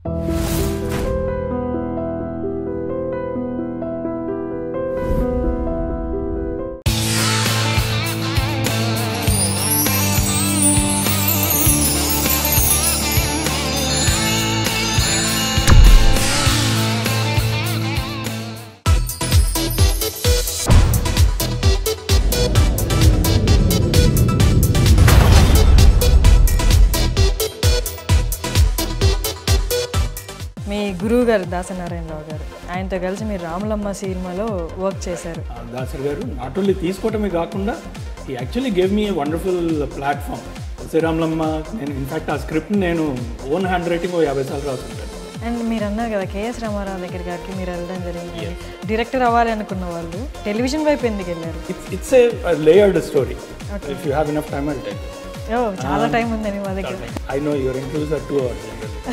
మీ గురువు గారు దాసనారాయణరావు గారు ఆయనతో కలిసి మీరు రాములమ్మ సినిమాలో వర్క్ చేశారు ఆ, దాసర్ గారు నాట్ ఓన్లీ తీసుకోవటమే కాకుండా ఈ actually gave me wonderful platform Sriramulamma నేను ఇన్ఫాక్ట్ ఆ స్క్రిప్ట్ నేను ఓన్ హ్యాండ్ రైటింగ్ ఓ యాభై సార్లు రాసుంటాను అండ్ మీరు అన్నారు కదా కేఎస్ రామారావు దగ్గర గారికి మీరు వెళ్ళడం జరిగింది డైరెక్టర్ అవ్వాలి అనుకున్న వాళ్ళు టెలివిజన్ వైపు ఎందుకు వెళ్ళారు it's it's a layered story if you have enough time అంటే ఓ చాలా టైం ఉందని మా దగ్గర I know your interviews are two hours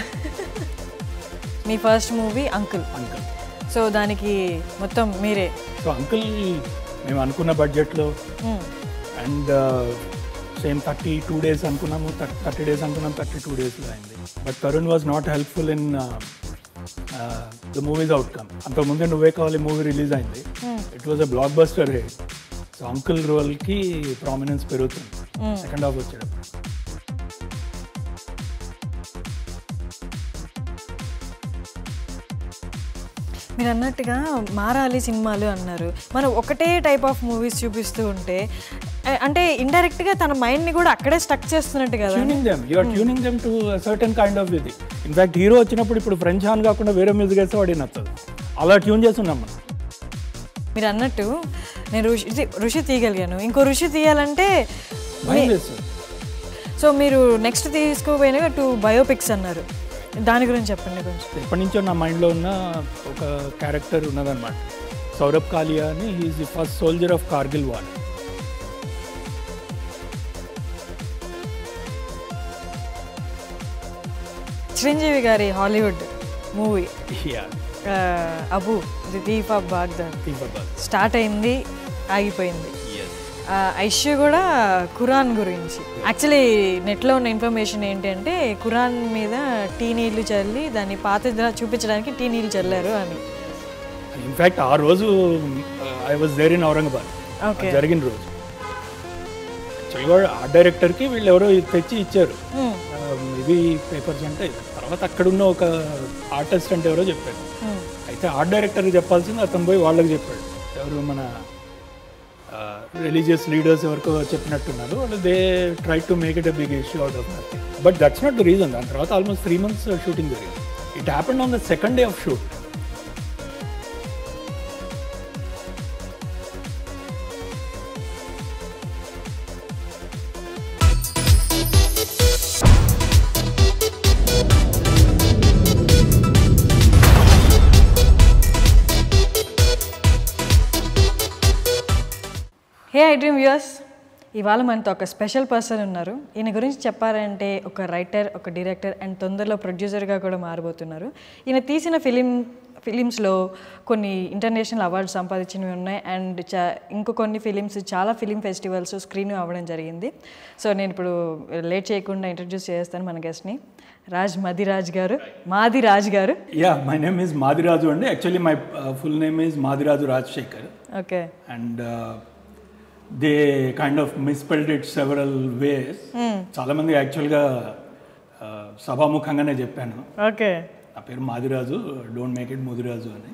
మీ first movie uncle uncle so దానికి మొత్తం మీరే సో అంకుల్ మేము అనుకున్న బడ్జెట్లో hmm. And same thirty two days అనుకున్నాము థర్టీ డేస్ అనుకున్నాం థర్టీ టూ డేస్లో అయింది but Tarun was not helpful in the movies outcome అంతకుముందే నువ్వే కావాలి మూవీ రిలీజ్ అయింది it was a blockbuster hit so uncle రోల్కి ప్రామినెన్స్ పెరుగుతుంది సెకండ్ హాఫ్ వచ్చేటప్పుడు మీరు అన్నట్టుగా మారాలి సినిమాలు అన్నారు మనం ఒకటే టైప్ ఆఫ్ మూవీస్ చూపిస్తూ ఉంటే అ- అంటే ఇండైరెక్ట్గా తన మైండ్ని కూడా అక్కడే స్టక్ చేస్తున్నట్టు కదా tuning them you're tuning them to certain kind of ఇది ఇన్ఫాక్ట్ హీరో వచ్చినప్పుడు ఇప్పుడు ఫ్రెంచ్ హాన్ కాకుండా వేరే మ్యూజిక్ వేస్తే వాడి నచ్చదు అలా ట్యూన్ చేస్తున్నాం మనం మీరు అన్నట్టు నేను ఋషి ఇది ఋషి తీయగలిగాను ఇంకో ఋషి తీయాలంటే భయం వేస్తుంది సో మీరు నెక్స్ట్ తీసుకోపోయినా టూ బయోపిక్స్ అన్నారు దాని గురించి చెప్పండి కొంచెం ఎప్పటి నుంచో నా మైండ్లో ఉన్న ఒక క్యారెక్టర్ ఉన్నదన్నమాట సౌరభ్ కాలియా అని he's the first soldier of Kargil war Chiranjeevi గారి Hollywood movie Abu the deep of Baghdad start అయింది ఆగిపోయింది ఆ, ఐష్యూ కూడా ఖురాన్ గురించి యాక్చువల్లీ నెట్లో ఉన్న ఇన్ఫర్మేషన్ ఏంటి అంటే ఖురాన్ మీద టీ నీళ్లు చల్లి దాన్ని పాత చూపించడానికి టీ నీళ్లు చల్లారు అని ఇన్ఫాక్ట్ ఆ రోజు I was there in Aurangabad okay జరిగిన రోజు యాక్చువల్గా ఆ డైరెక్టర్కి వీళ్ళు ఎవరో ఇది తెచ్చి ఇచ్చారు ఆ, ఇవి పేపర్స్ అంటే తర్వాత అక్కడున్న ఒక ఆర్టిస్ట్ అంటే ఎవరో చెప్పారు అయితే ఆర్ట్ డైరెక్టర్కి చెప్పాల్సింది అతను పోయి వాళ్ళకి చెప్పాడు ఎవరు మన రిలీజియస్ లీడర్స్ ఎవరికో చెప్పినట్టున్నారు వాళ్ళు they try to make it a big issue out of nothing but that's not the reason దాని తర్వాత ఆల్మోస్ట్ త్రీ మంత్స్ షూటింగ్ జరిగింది it happened on the second day of shoot hey I dream viewers ఇవాళ మనతో ఒక special person ఉన్నారు ఈయన గురించి చెప్పాలంటే ఒక రైటర్ ఒక డైరెక్టర్ అండ్ తొందరలో ప్రొడ్యూసర్గా కూడా మారబోతున్నారు ఈయన తీసిన ఫిలిం ఫిలిమ్స్లో కొన్ని ఇంటర్నేషనల్ అవార్డ్స్ సంపాదించినవి ఉన్నాయి అండ్ చా ఇంకో కొన్ని ఫిలిమ్స్ చాలా ఫిలిం ఫెస్టివల్స్ స్క్రీన్ అవ్వడం జరిగింది సో నేను ఇప్పుడు లేట్ చేయకుండా ఇంట్రడ్యూస్ చేస్తాను మన గెస్ట్ని రాజ్ మదిరాజ్ గారు మాది రాజ్ గారు yeah my name is Madiraju అండి actually my full name is Madiraju Rajasekhar okay and they kind of misspelled it several ways చాలా మంది యాక్చువల్గా సభాముఖంగానే చెప్పాను ఓకే నా పేరు Madiraju don't make it Mudiraju అని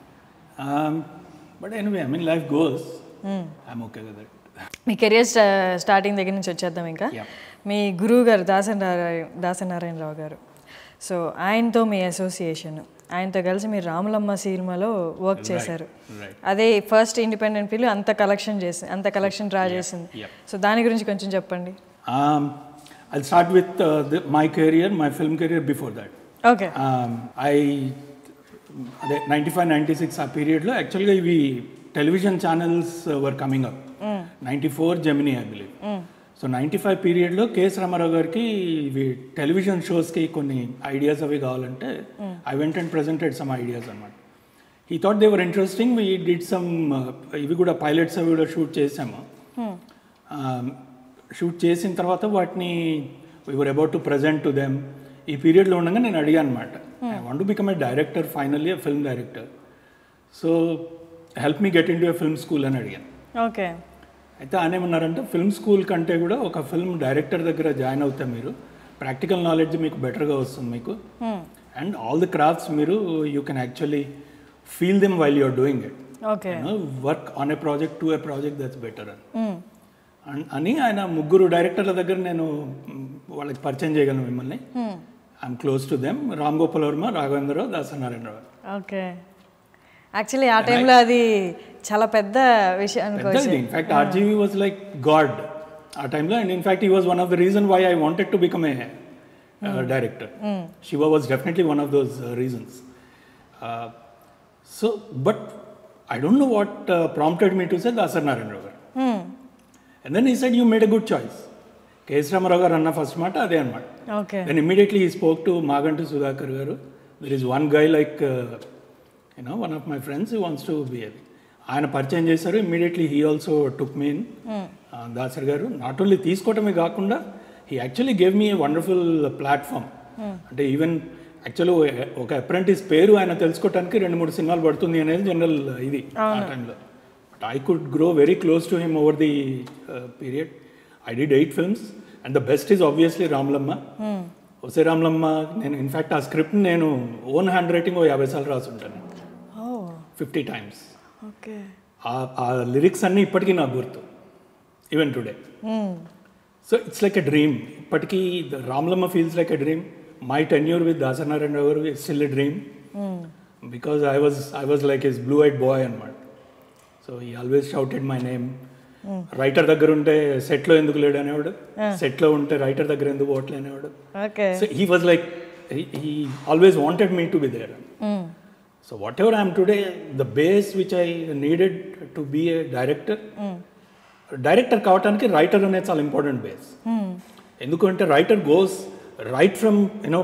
but anyway I mean life goes I'm okay with it మీ కెరియర్ స్టా స్టార్టింగ్ దగ్గర నుంచి వచ్చేద్దాం ఇంకా Yeah. మీ గురువు గారు దాసనారాయణ దాసనారాయణరావు గారు సో ఆయనతో మీ అసోసియేషన్ ఆయనతో కలిసి మీరు రాములమ్మ సినిమాలో వర్క్ చేశారు right. అదే ఫస్ట్ ఇండిపెండెంట్ ఫిల్మ్ అంత కలెక్షన్ చేసి అంత కలెక్షన్ డ్రా చేసింది yeah. సో దాని గురించి కొంచెం చెప్పండి I start with my career my film career before that okay I అదే నైంటీ ఫైవ్ నైంటీ సిక్స్ ఆ పీరియడ్లో యాక్చువల్గా ఇవి television channels were coming up ninety four Gemini I believe so ninety five పీరియడ్లో కేఎస్ రామారావు గారికి ఇవి టెలివిజన్ షోస్కి కొన్ని ఐడియాస్ అవి కావాలంటే I went and presented some ideas అనమాట he thought they were interesting we did some ఇవి కూడా పైలట్స్ అవి కూడా షూట్ చేసాము షూట్ చేసిన తర్వాత వాటిని were about to present to them ఈ పీరియడ్లో ఉండగా నేను అడిగాను అనమాట I want to become a director finally film director so help me get into a film school అని అడిగాను ఓకే అయితే ఆయన ఏమన్నారంటే ఫిల్మ్ స్కూల్ కంటే కూడా ఒక ఫిల్మ్ డైరెక్టర్ దగ్గర జాయిన్ అవుతే మీరు ప్రాక్టికల్ నాలెడ్జ్ మీకు బెటర్గా వస్తుంది మీకు అండ్ ఆల్ ది క్రాఫ్ట్స్ మీరు you can actually feel them while you're doing it okay work on a project to a project that's better అని అన్- అని ఆయన ముగ్గురు డైరెక్టర్ల దగ్గర నేను మ్, వాళ్ళకి పరిచయం చేయగలను మిమ్మల్ని I'm close to them Ram Gopal Varma Raghavendra Rao Dasari Narayana Rao okay actually ఆ టైంలో అది చాలా పెద్ద విషయం అనుకోవచ్చు పెద్దది in fact RGV was like God ఆ టైంలో and in fact he was one of the reason why I wanted to become a director Shiva was definitely one of those reasons so but I don't know what prompted me to say Dasari Narayana Rao గారు and then he said you made a good choice KS Rama Rao గారు అన్న ఫస్ట్ మాట అదే అనమాట okay then immediately he spoke to Maganti Sudhakar గారు there is one guy like you know one of my friends wants to be అది ఆయన పరిచయం చేశారు immediately he also took me in Dasari గారు నాట్ ఓన్లీ తీసుకోవటమే కాకుండా he actually gave me a wonderful platform అంటే even actually ఒక అప్రెంటిస్ పేరు ఆయన తెలుసుకోవటానికి రెండు మూడు సినిమాలు పడుతుంది అనేది జనరల్ ఇది ఆ టైంలో but I could grow very close to him over the period I did eight films and the best is obviously Ramulamma Osey Ramulamma నేను ఇన్ఫాక్ట్ ఆ స్క్రిప్ట్ నేను ఓన్ హ్యాండ్ రైటింగ్ ఓ యాభై సార్లు రాసుంటాను ఓ ఫిఫ్టీ టైమ్స్ ఓకే ఆ లిరిక్స్ అన్నీ ఇప్పటికీ నాకు గుర్తు even today so it's like a dream ఇప్పటికీ Ramulamma feels like a dream my tenure with Dasari Narayana గారు it's still a dream because I was I was like his blue eyed boy అనమాట so he always shouted my name writer దగ్గర ఉంటే సెట్లో ఎందుకు లేడు అనేవాడు సెట్లో ఉంటే రైటర్ దగ్గర ఎందుకు పోవట్లే అనేవాడు okay so he was like he always wanted me to be there so whatever I'm today the base which I needed to be a director director కావడానికి రైటర్ అనేది చాలా ఇంపార్టెంట్ బేస్ ఎందుకంటే writer goes right from you know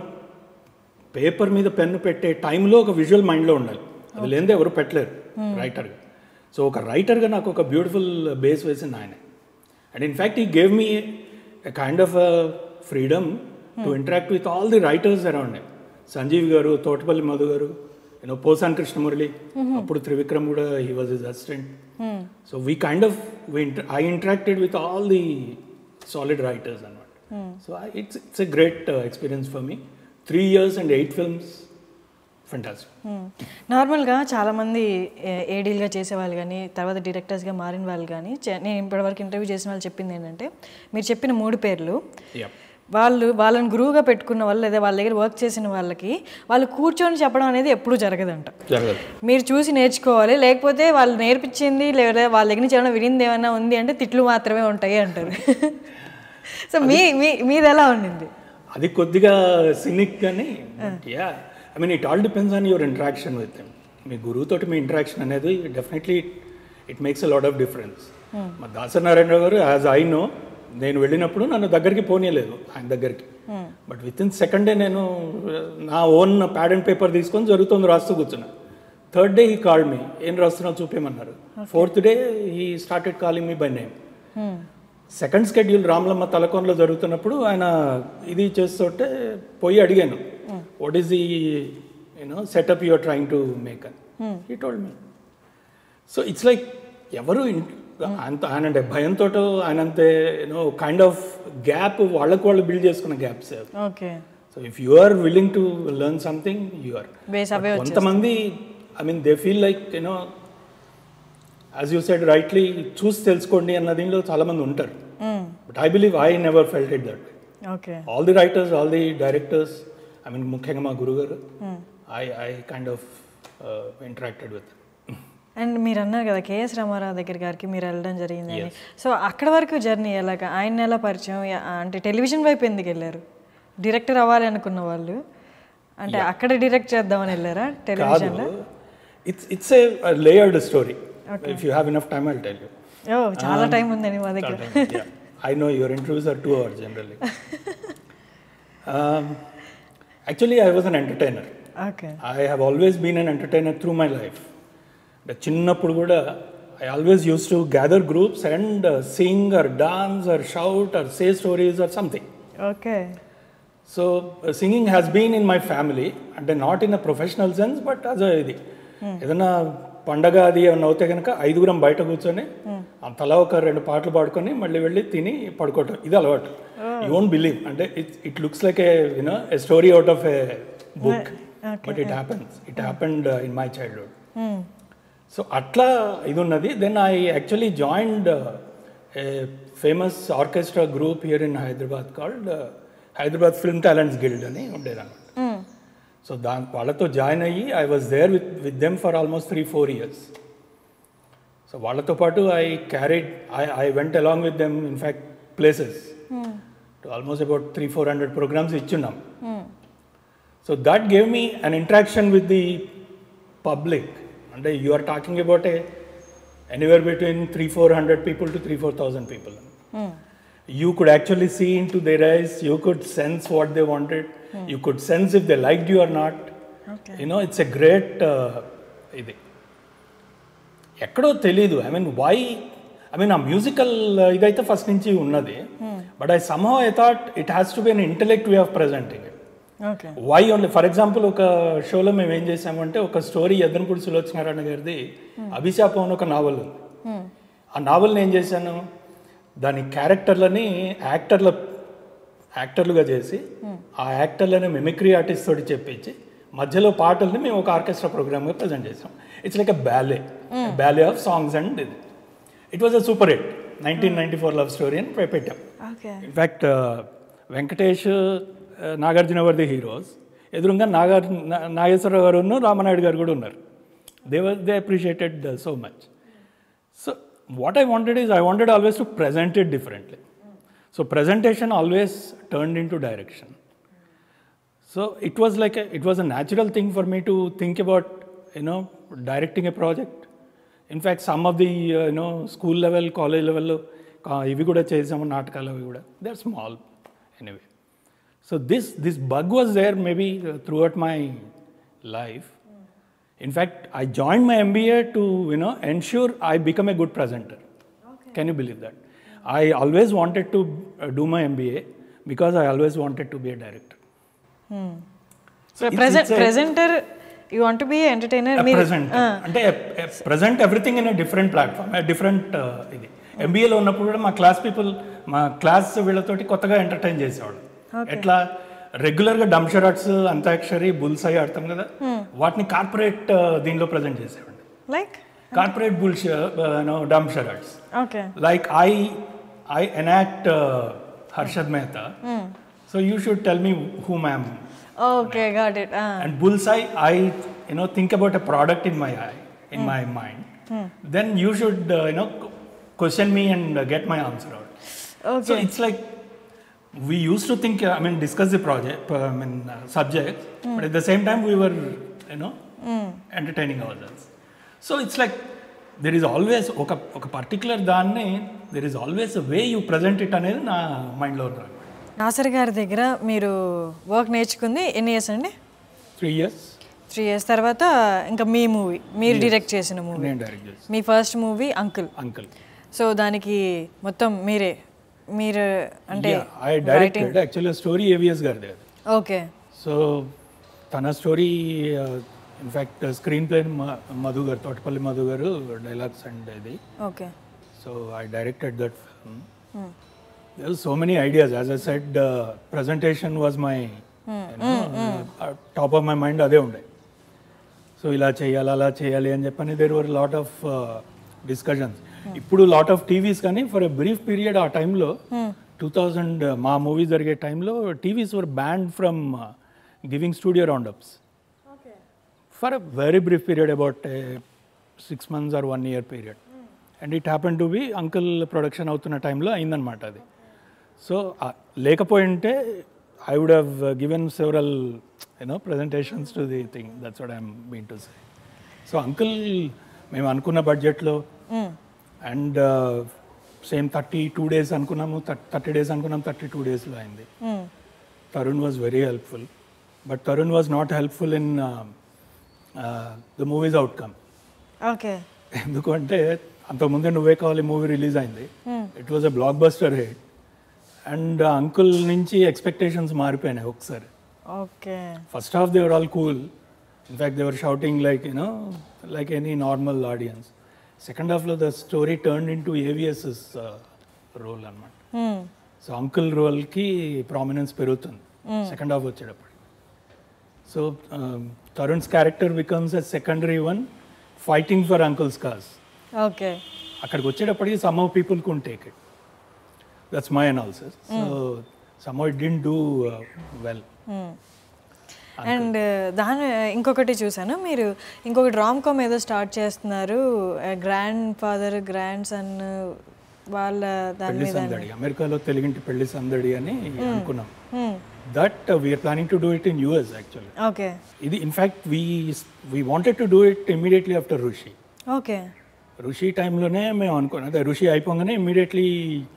paper మీద pen పెట్టే టైంలో ఒక visual మైండ్లో ఉండాలి అది లేనిదే ఎవరు పెట్టలేరు రైటర్గా సో ఒక రైటర్గా నాకు ఒక బ్యూటిఫుల్ బేస్ వేసింది ఆయన and in fact he gave me a kind of freedom to interact with all the writers around Sanjeev గారు తోటపల్లి మధు గారు యూనో పోసాన్ కృష్ణమురళి అప్పుడు త్రివిక్రమ్ కూడా he was his assistant so we kind of I interacted with all the solid writers అనమాట so it's it's a great experience for me three years and eight films fantastic నార్మల్గా చాలామంది ఏడీలుగా చేసేవాళ్ళు కానీ తర్వాత డైరెక్టర్స్గా మారిన వాళ్ళు కానీ చే- నేను ఇప్పటివరకు ఇంటర్వ్యూ చేసిన వాళ్ళు చెప్పింది ఏంటంటే మీరు చెప్పిన మూడు పేర్లు యా వాళ్ళు వాళ్ళని గురువుగా పెట్టుకున్న వాళ్ళు లేదా వాళ్ళ దగ్గర వర్క్ చేసిన వాళ్ళకి వాళ్ళు కూర్చొని చెప్పడం అనేది ఎప్పుడూ జరగదంట జరగదు మీరు చూసి నేర్చుకోవాలి లేకపోతే వాళ్ళు నేర్పించింది లేదా వాళ్ళ దగ్గర నుంచి ఏమైనా వినింది ఏమైనా ఉంది అంటే తిట్లు మాత్రమే ఉంటాయి అంటారు సో మీ మీ మీది ఎలా ఉండింది అది కొద్దిగా సినిక్ కానీ yeah I mean it all depends on your interaction with మీ గురువుతోటి మీ ఇంటరాక్షన్ అనేది definitely it makes a lot of difference మా దాసనారాయణరావు గారు యాజ్ ఐ నో నేను వెళ్ళినప్పుడు నన్ను దగ్గరికి పోనీయలేదు ఆయన దగ్గరికి but within second day నేను uh, నా ఓన్ ప్యాడ్ అండ్ పేపర్ తీసుకొని జరుగుతుంది రాస్తూ కూర్చున్నా third day he call me ఏం రాస్తున్నావు చూపేమన్నారు fourth day he started calling me by name second schedule Ramulamma తలకోనలో జరుగుతున్నప్పుడు ఆయన ఇది చేస్తుంటే పోయి అడిగాను what is the you know setup you're trying to make అని he told me so it's like ఎవరు ఇన్- అంత ఆయన అంటే భయంతో ఆయన అంతే యూనో కైండ్ ఆఫ్ గ్యాప్ వాళ్ళకు వాళ్ళు బిల్డ్ చేసుకున్న gaps okay so if you are willing to learn something you are base away కొంతమంది I mean they feel like you know as you said rightly చూసి తెలుసుకోండి అన్న దీనిలో చాలా మంది ఉంటారు but I believe I never felt it that okay all the writers all the directors I mean ముఖ్యంగా మా గురుగారు I I kind of interacted with and మీరు అన్నారు కదా కేఎస్ రామారావు దగ్గర గారికి మీరు వెళ్ళడం జరిగిందని సో అక్కడ వరకు జర్నీ ఎలాగ ఆయన ఎలా పరిచయం యా- అంటే టెలివిజన్ వైపు ఎందుకు వెళ్ళారు డైరెక్టర్ అవ్వాలి అనుకున్న వాళ్ళు అంటే అక్కడ డైరెక్ట్ చేద్దామని వెళ్ళారా కాదు టెలివిజన్లో it's it's a layered story if you have enough time I tell you ఓ చాలా టైం ఉందండి మా దగ్గర yeah. I know your interviews are two hours generally. um, actually, I was an entertainer. Okay I have always been an entertainer through my life. అంటే చిన్నప్పుడు కూడా I always use to gather groups and sing or dance or shout or say stories or something okay so singing has been in my family అంటే not in a professional sense but as ఇది ఏదైనా పండగ అది ఏమన్నా అవుతే కనుక ఐదుగురం బయట కూర్చొని ఆ తలా ఒక రెండు పాటలు పాడుకొని మళ్ళీ వెళ్ళి తిని పడుకోవటం ఇది అలవాటు యూ వోంట్ బిలీవ్ అంటే it it looks like a you know a story out of a book but it happens it happened in my childhood so అట్లా ఇది ఉన్నది then I actually joined a famous orchestra group here in Hyderabad called Hyderabad Film Talents Guild అని ఉండేదన్నమాట so దా వాళ్ళతో join అయ్యి I was there with with them for almost three four years so వాళ్ళతో పాటు I carried I I went along with them in fact places to almost about three four hundred programmes ఇచ్చున్నాం so that gave me an interaction with the public అంటే you are talking about a anywhere between three four hundred people to three four thousand people you could actually see into their eyes you could sense what they wanted you could sense if they liked you or not okay you know it's a great uh, ఇది ఎక్కడో తెలీదు I mean why I mean ఆ musical ఇదైతే first నుంచి ఉన్నది but I somehow I thought it has to be an intellect way of presenting okay why only for example ఒక షోలో మేము ఏం చేసామంటే ఒక స్టోరీ ఎద్దనపూడి సులోచనారాయణ గారిది అభిశాపం అని ఒక నావల్ ఉంది ఆ నావల్ని ఏం చేశాను దాని క్యారెక్టర్లని యాక్టర్ల యాక్టర్లుగా చేసి ఆ యాక్టర్లని మిమిక్రీ ఆర్టిస్ట్ తోటి చెప్పించి మధ్యలో పాటల్ని మేము ఒక ఆర్కెస్ట్రా ప్రోగ్రామ్గా ప్రజెంట్ చేసాం it's like a ballet ballet of songs and ఇది it was a super hit nineteen ninety four love story అని పె- పెట్టాం okay in fact Venkatesh uh, Nagarjuna were the heroes ఎదురుగా నాగార్ నా- నాగేశ్వరరావు గారు ఉన్న రామనాయుడు గారు కూడా ఉన్నారు they were they appreciated so much so what I wanted is I wanted always to present it differently so presentation always turned into direction so it was like it was a natural thing for me to think about you know directing a project in fact some of the you know school level college లెవెల్లో ఇవి కూడా చేసాము నాటకాలు అవి కూడా they are small anyway so this this bug was there maybe throughout my life In fact, I joined my MBA to you know ensure I become a good presenter. Can you believe that? I always wanted to uh, do my MBA because I always wanted to be a director. So present presenter you want be entertainer A మీరు present అంటే present everything in a different platform different ఇది ఎంబీఏలో ఉన్నప్పుడు కూడా మా class people మా class వీళ్ళతోటి కొత్తగా ఎంటర్టైన్ చేసేవాడు ఎట్లా రెగ్యులర్గా డంషరాట్స్ అంతాక్షరి బుల్స్ అయ్యి ఆడతాం కదా వాటిని కార్పొరేట్ దీనిలో ప్రజెంట్ చేసేవాడు like corporate bullshit no dumb charades okay like i i enact uh, harshad mehta so you should tell me whom i am okay got it and bullseye i you know think about a product in my eye in my mind then you should uh, you know q- question me and uh, get my answer out so okay it's like we used to think uh, i mean discuss the project uh, i mean uh, subjects but at the same time we were you know entertaining ourselves so it's like there is always ఒక ఒక particular దాన్ని there is always way you present it అనేది నా మైండ్లో ఉన్నాను నాసర్ గారి దగ్గర మీరు వర్క్ నేర్చుకుంది ఎన్ని ఇయర్స్ అండి త్రీ ఇయర్స్ త్రీ ఇయర్స్ తర్వాత ఇంకా మీ మూవీ మీరు డైరెక్ట్ చేసిన మూవీ నేను డైరెక్ట్ చేసి మీ first movie uncle uncle so దానికి మొత్తం మీరే మీరు అంటే I directed actually story AVS గారిది అది ఓకే సో తన story in fact screenplay Madhu గారు తోటపల్లి మధు గారు డైలాగ్స్ అండ్ ఇది okay so I directed that film there were so many ideas as i said uh, presentation was my you know, uh, top of my mind అదే ఉండే so ఇలా చేయాలి అలా చేయాలి అని చెప్పని there were lot of discussions ఇప్పుడు lot of TVs కానీ ఫర్ ఎ బ్రీఫ్ పీరియడ్ ఆ టైంలో టూ థౌజండ్ మా మూవీ జరిగే టైంలో TVs were banned from giving studio roundups for a very brief period about six months or one year period and it happen to be uncle production అవుతున్న టైంలో అయిందనమాట అది so లేకపోయింటే I would have given several you know presentations to the thing that's what I'm mean to say so uncle మేము అనుకున్న బడ్జెట్లో and same thirty two days అనుకున్నాము thirty days అనుకున్నాం థర్టీ టూ డేస్లో అయింది Tarun was very helpful but Tarun was not helpful in the movies outcome okay ఎందుకంటే అంతకుముందే Nuvve Kavali movie release అయింది it was a blockbuster hit and uncle నుంచి expectations మారిపోయినాయి ఒకసారి okay first half they were all cool in fact they were shouting like you know like any normal audience second హాఫ్లో the story turn in to AVS's role అనమాట so uncle రోల్కి prominence పెరుగుతుంది second half వచ్చేటప్పుడు so Tarun's character becomes a secondary one fighting for uncle's cause okay అక్కడికి వచ్చేటప్పటికి some of people కున్ take it that's my analysis so some it didn't do well and దాని ఇంకొకటి చూసాను మీరు ఇంకొకటి రామ్ కామ్ ఏదో స్టార్ట్ చేస్తున్నారు గ్రాండ్ ఫాదర్ గ్రాండ్ సన్ వాళ్ళ దాని పెళ్లి మీద సందడి అమెరికాలో తెలుగింటి పెళ్లి సందడి అని అనుకున్నాం that we're planning to do it in US actually okay ఇది in fact we we wanted to do it immediately after Rishi okay Rishi టైంలోనే మేము అనుకున్నాం అదే ఋషి అయిపోగానే ఇమీడియట్లీ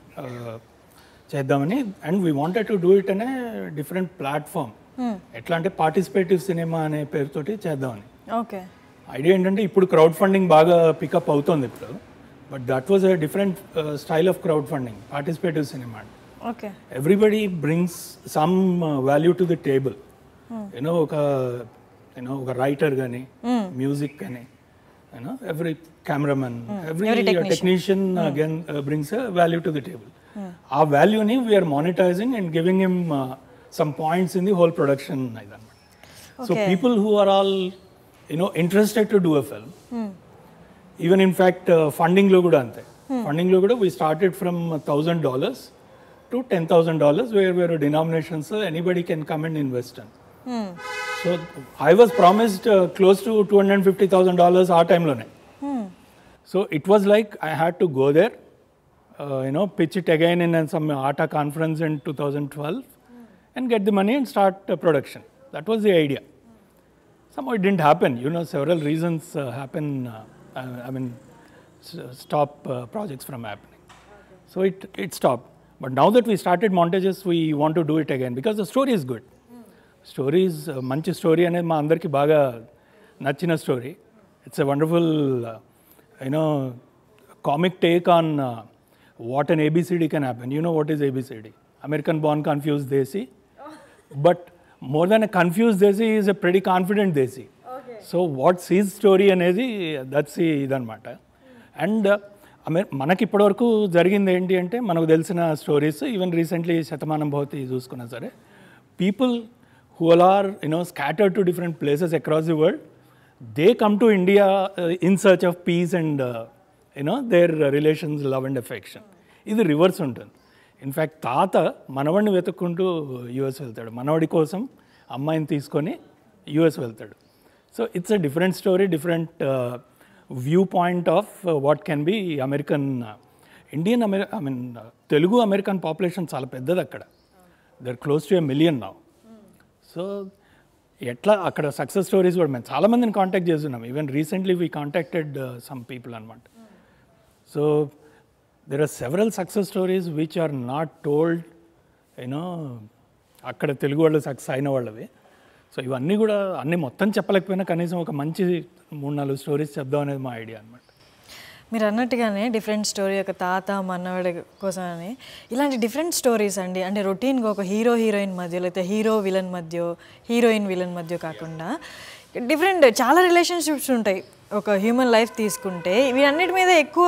చేద్దామని and we wanted to do it అనే డిఫరెంట్ ప్లాట్ఫామ్ ఎట్లా అంటే పార్టిసిపేటివ్ సినిమా అనే పేరుతోటి చేద్దామని ఓకే ఐడియా ఏంటంటే ఇప్పుడు క్రౌడ్ ఫండింగ్ బాగా పికప్ అవుతుంది ఇప్పుడు but that was a different style of crowd funding participative cinema okay everybody brings some value to the table you know ఒక యూనో ఒక రైటర్ కానీ మ్యూజిక్ కానీ you know every cameraman every technician again brings value to the table ఆ వాల్యూని we're monetizing and giving him some points in the whole production ఇదన్నమాట so people who are all you know interested to do a film even in fact ఫండింగ్లో కూడా అంతే ఫండింగ్లో కూడా we started from thousand dollars to ten thousand dollars వేర్ వేర్ denominations anybody can come and invest అన్ so I was promised close to two hundred fifty thousand dollars ఆ టైంలోనే so it was like I had to go there you know pitch it again in some ATA conference in two thousand twelve and get the money and start production that was the idea somehow it didn't happen you know several reasons uh, happen uh, I, I mean s- stop uh, projects from happening so it it stopped but now that we started montages we want to do it again because the story is good stories మంచి story అనేది మా అందరికీ బాగా నచ్చిన story it's a wonderful you know comic take on what an ABCD can happen you know what is ABCD American born confused desi but more than a confused desi is a pretty confident desi so what's he's story అనేది that's ఇదనమాట and అమె మనకి ఇప్పటివరకు జరిగింది ఏంటి అంటే మనకు తెలిసిన stories even recently Shatamanam Bhavati చూసుకున్నా సరే people who all are you know scattered to different places across the world they come to India in search of peace and you know their relations love and affection ఇది రివర్స్ ఉంటుంది in fact తాత మనవడిని వెతుక్కుంటూ US వెళ్తాడు మనవడి కోసం అమ్మాయిని తీసుకొని యుఎస్ వెళ్తాడు so it's a different story different view point of what can be American Indian అమెరి I mean Telugu American population చాలా పెద్దది అక్కడ there close to a million now so ఎట్లా అక్కడ సక్సెస్ స్టోరీస్ కూడా మేము చాలామందిని కాంటాక్ట్ చేస్తున్నాం even recently we contacted some people అనమాట so there are several success stories which are not told you know అక్కడ తెలుగు వాళ్ళు సక్సెస్ అయిన వాళ్ళవి సో ఇవన్నీ కూడా అన్నీ మొత్తం చెప్పలేకపోయినా కనీసం ఒక మంచి మూడు నాలుగు స్టోరీస్ చెప్దాం అనేది మా ఐడియా అనమాట మీరు అన్నట్టుగానే డిఫరెంట్ స్టోరీ ఒక తాత మనవాడి కోసం అని ఇలాంటి డిఫరెంట్ స్టోరీస్ అండి అంటే రొటీన్గా ఒక హీరో హీరోయిన్ మధ్య లేకపోతే హీరో విలన్ మధ్య హీరోయిన్ విలన్ మధ్య కాకుండా డిఫరెంట్ చాలా రిలేషన్షిప్స్ ఉంటాయి ఒక హ్యూమన్ లైఫ్ తీసుకుంటే వీటన్నిటి మీద ఎక్కువ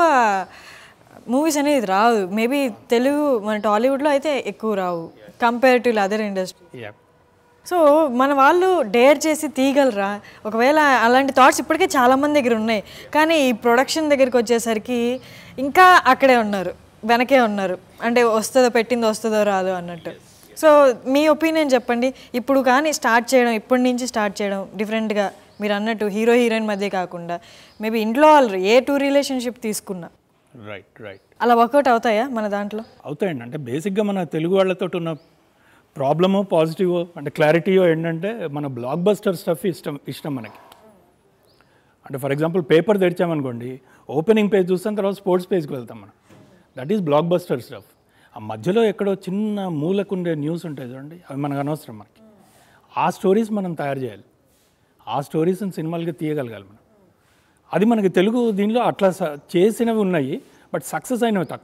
మూవీస్ అనేది రావు మేబీ తెలుగు మన టాలీవుడ్లో అయితే ఎక్కువ రావు compare to other industry yeah so మన వాళ్ళు డేర్ చేసి తీయగలరా ఒకవేళ అలాంటి థాట్స్ ఇప్పటికే చాలా మంది దగ్గర ఉన్నాయి కానీ ఈ ప్రొడక్షన్ దగ్గరికి వచ్చేసరికి ఇంకా అక్కడే ఉన్నారు వెనకే ఉన్నారు అంటే వస్తుందో పెట్టింది వస్తుందో రాదో అన్నట్టు సో మీ ఒపీనియన్ చెప్పండి ఇప్పుడు కానీ స్టార్ట్ చేయడం ఇప్పటి నుంచి స్టార్ట్ చేయడం డిఫరెంట్గా మీరు అన్నట్టు హీరో హీరోయిన్ మధ్య కాకుండా మేబీ ఇంట్లో వాళ్ళు ఏ టూ రిలేషన్షిప్ తీసుకున్నా రైట్ రైట్ అలా వర్కౌట్ అవుతాయా మన దాంట్లో అవుతాయండి అంటే బేసిక్గా మన తెలుగు వాళ్ళతో ఉన్న ప్రాబ్లమో పాజిటివ్ అంటే క్లారిటీయో ఏంటంటే మన బ్లాక్ బస్టర్ స్టఫ్ ఇష్టం ఇష్టం మనకి అంటే ఫర్ ఎగ్జాంపుల్ పేపర్ తెరిచామనుకోండి ఓపెనింగ్ పేజ్ చూస్తాం తర్వాత స్పోర్ట్స్ పేజ్కి వెళ్తాం మనం that is blockbuster stuff ఆ మధ్యలో ఎక్కడో చిన్న మూలకుండే న్యూస్ ఉంటాయి చూడండి అవి మనకు అనవసరం మనకి ఆ స్టోరీస్ మనం తయారు చేయాలి ఆ స్టోరీస్ని సినిమాలుగా తీయగలగాలి మనం అది మనకి తెలుగు దీనిలో అట్లా స- చేసినవి ఉన్నాయి బట్ సక్సెస్ అయినవి తక్కువ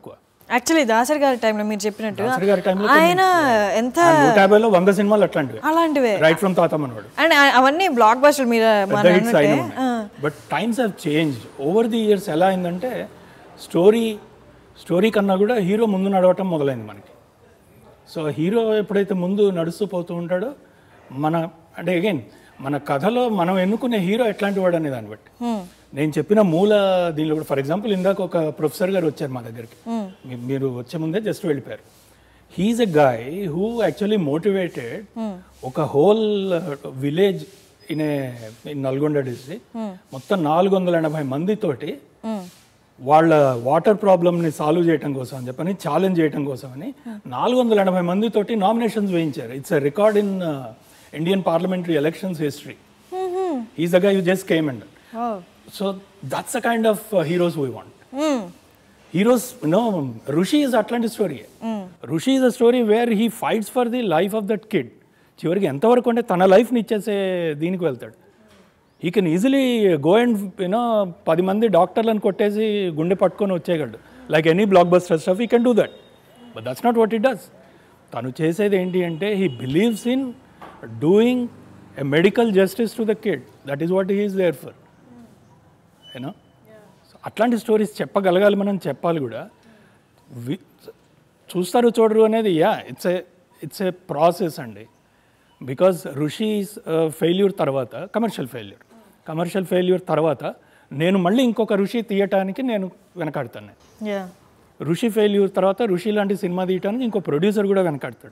యాక్చువల్లీ దాసరి గారి టైంలో మీరు చెప్పినట్టు దాసరి గారి టైంలో ఆయన ఎంత ఆ నూట యాభైలో వంద సినిమాలు అట్లాంటివి అలాంటివే రైట్ ఫ్రమ్ తాతమ్మనోడు అండ్ అవన్నీ బ్లాక్ బస్టర్ మీద మన పెద్ద హిట్స్ అయిన but times have change over the years ఎలా అయిందంటే స్టోరీ స్టోరీ కన్నా కూడా హీరో ముందు నడవటం మొదలైంది మనకి సో హీరో ఎప్పుడైతే ముందు నడుస్తూ పోతూ ఉంటాడో మన అంటే అగైన్ మన కథలో మనం ఎన్నుకునే హీరో ఎట్లాంటి వాడు అనే దాన్ని బట్టి నేను చెప్పిన మూల దీనిలో కూడా ఫర్ ఎగ్జాంపుల్ ఇందాక ఒక ప్రొఫెసర్ గారు వచ్చారు మా దగ్గరికి మీ- మీరు వచ్చే ముందే జస్ట్ వెళ్ళిపోయారు he's a guy who actually motivated ఒక whole village in in Nalgonda district మొత్తం నాలుగు వందల ఎనభై మందితోటి వాళ్ళ వాటర్ ప్రాబ్లమ్ని సాల్వ్ చేయడం కోసం అని చెప్పని ఛాలెంజ్ చేయడం కోసం అని నాలుగు వందల ఎనభై మందితోటి నామినేషన్స్ వేయించారు it's a record in Indian parliamentary elections history is the guy you just came and so that's a kind of heroes we want heroes no Rushi is అట్లాంటి story Rushi is a story where he fights for the life of that kid చివరికి ఎంతవరకు అంటే తన లైఫ్ని ఇచ్చేసే దీనికి వెళ్తాడు he can easily go and you know పది మంది డాక్టర్లను కొట్టేసి గుండె పట్టుకొని వచ్చేయగలడు like any blockbuster stuff he can do that but that's not what it does తను చేసేది ఏంటి అంటే he believes in doing a medical justice to the kid that is what he's there for you know అట్లాంటి stories చెప్పగలగాలి మనం చెప్పాలి కూడా వి- చూస్తారు చూడరు అనేది yeah it's a it's a process అండి బికాజ్ ఋషి ఫెయిల్యూర్ తర్వాత కమర్షియల్ ఫెయిల్యూర్ కమర్షియల్ ఫెయిల్యూర్ తర్వాత నేను మళ్ళీ ఇంకొక ఋషి తీయటానికి నేను వెనకాడుతాను యా ఋషి ఫెయిల్యూర్ తర్వాత ఋషి లాంటి సినిమా తీయటానికి ఇంకో ప్రొడ్యూసర్ కూడా వెనకాడతాడు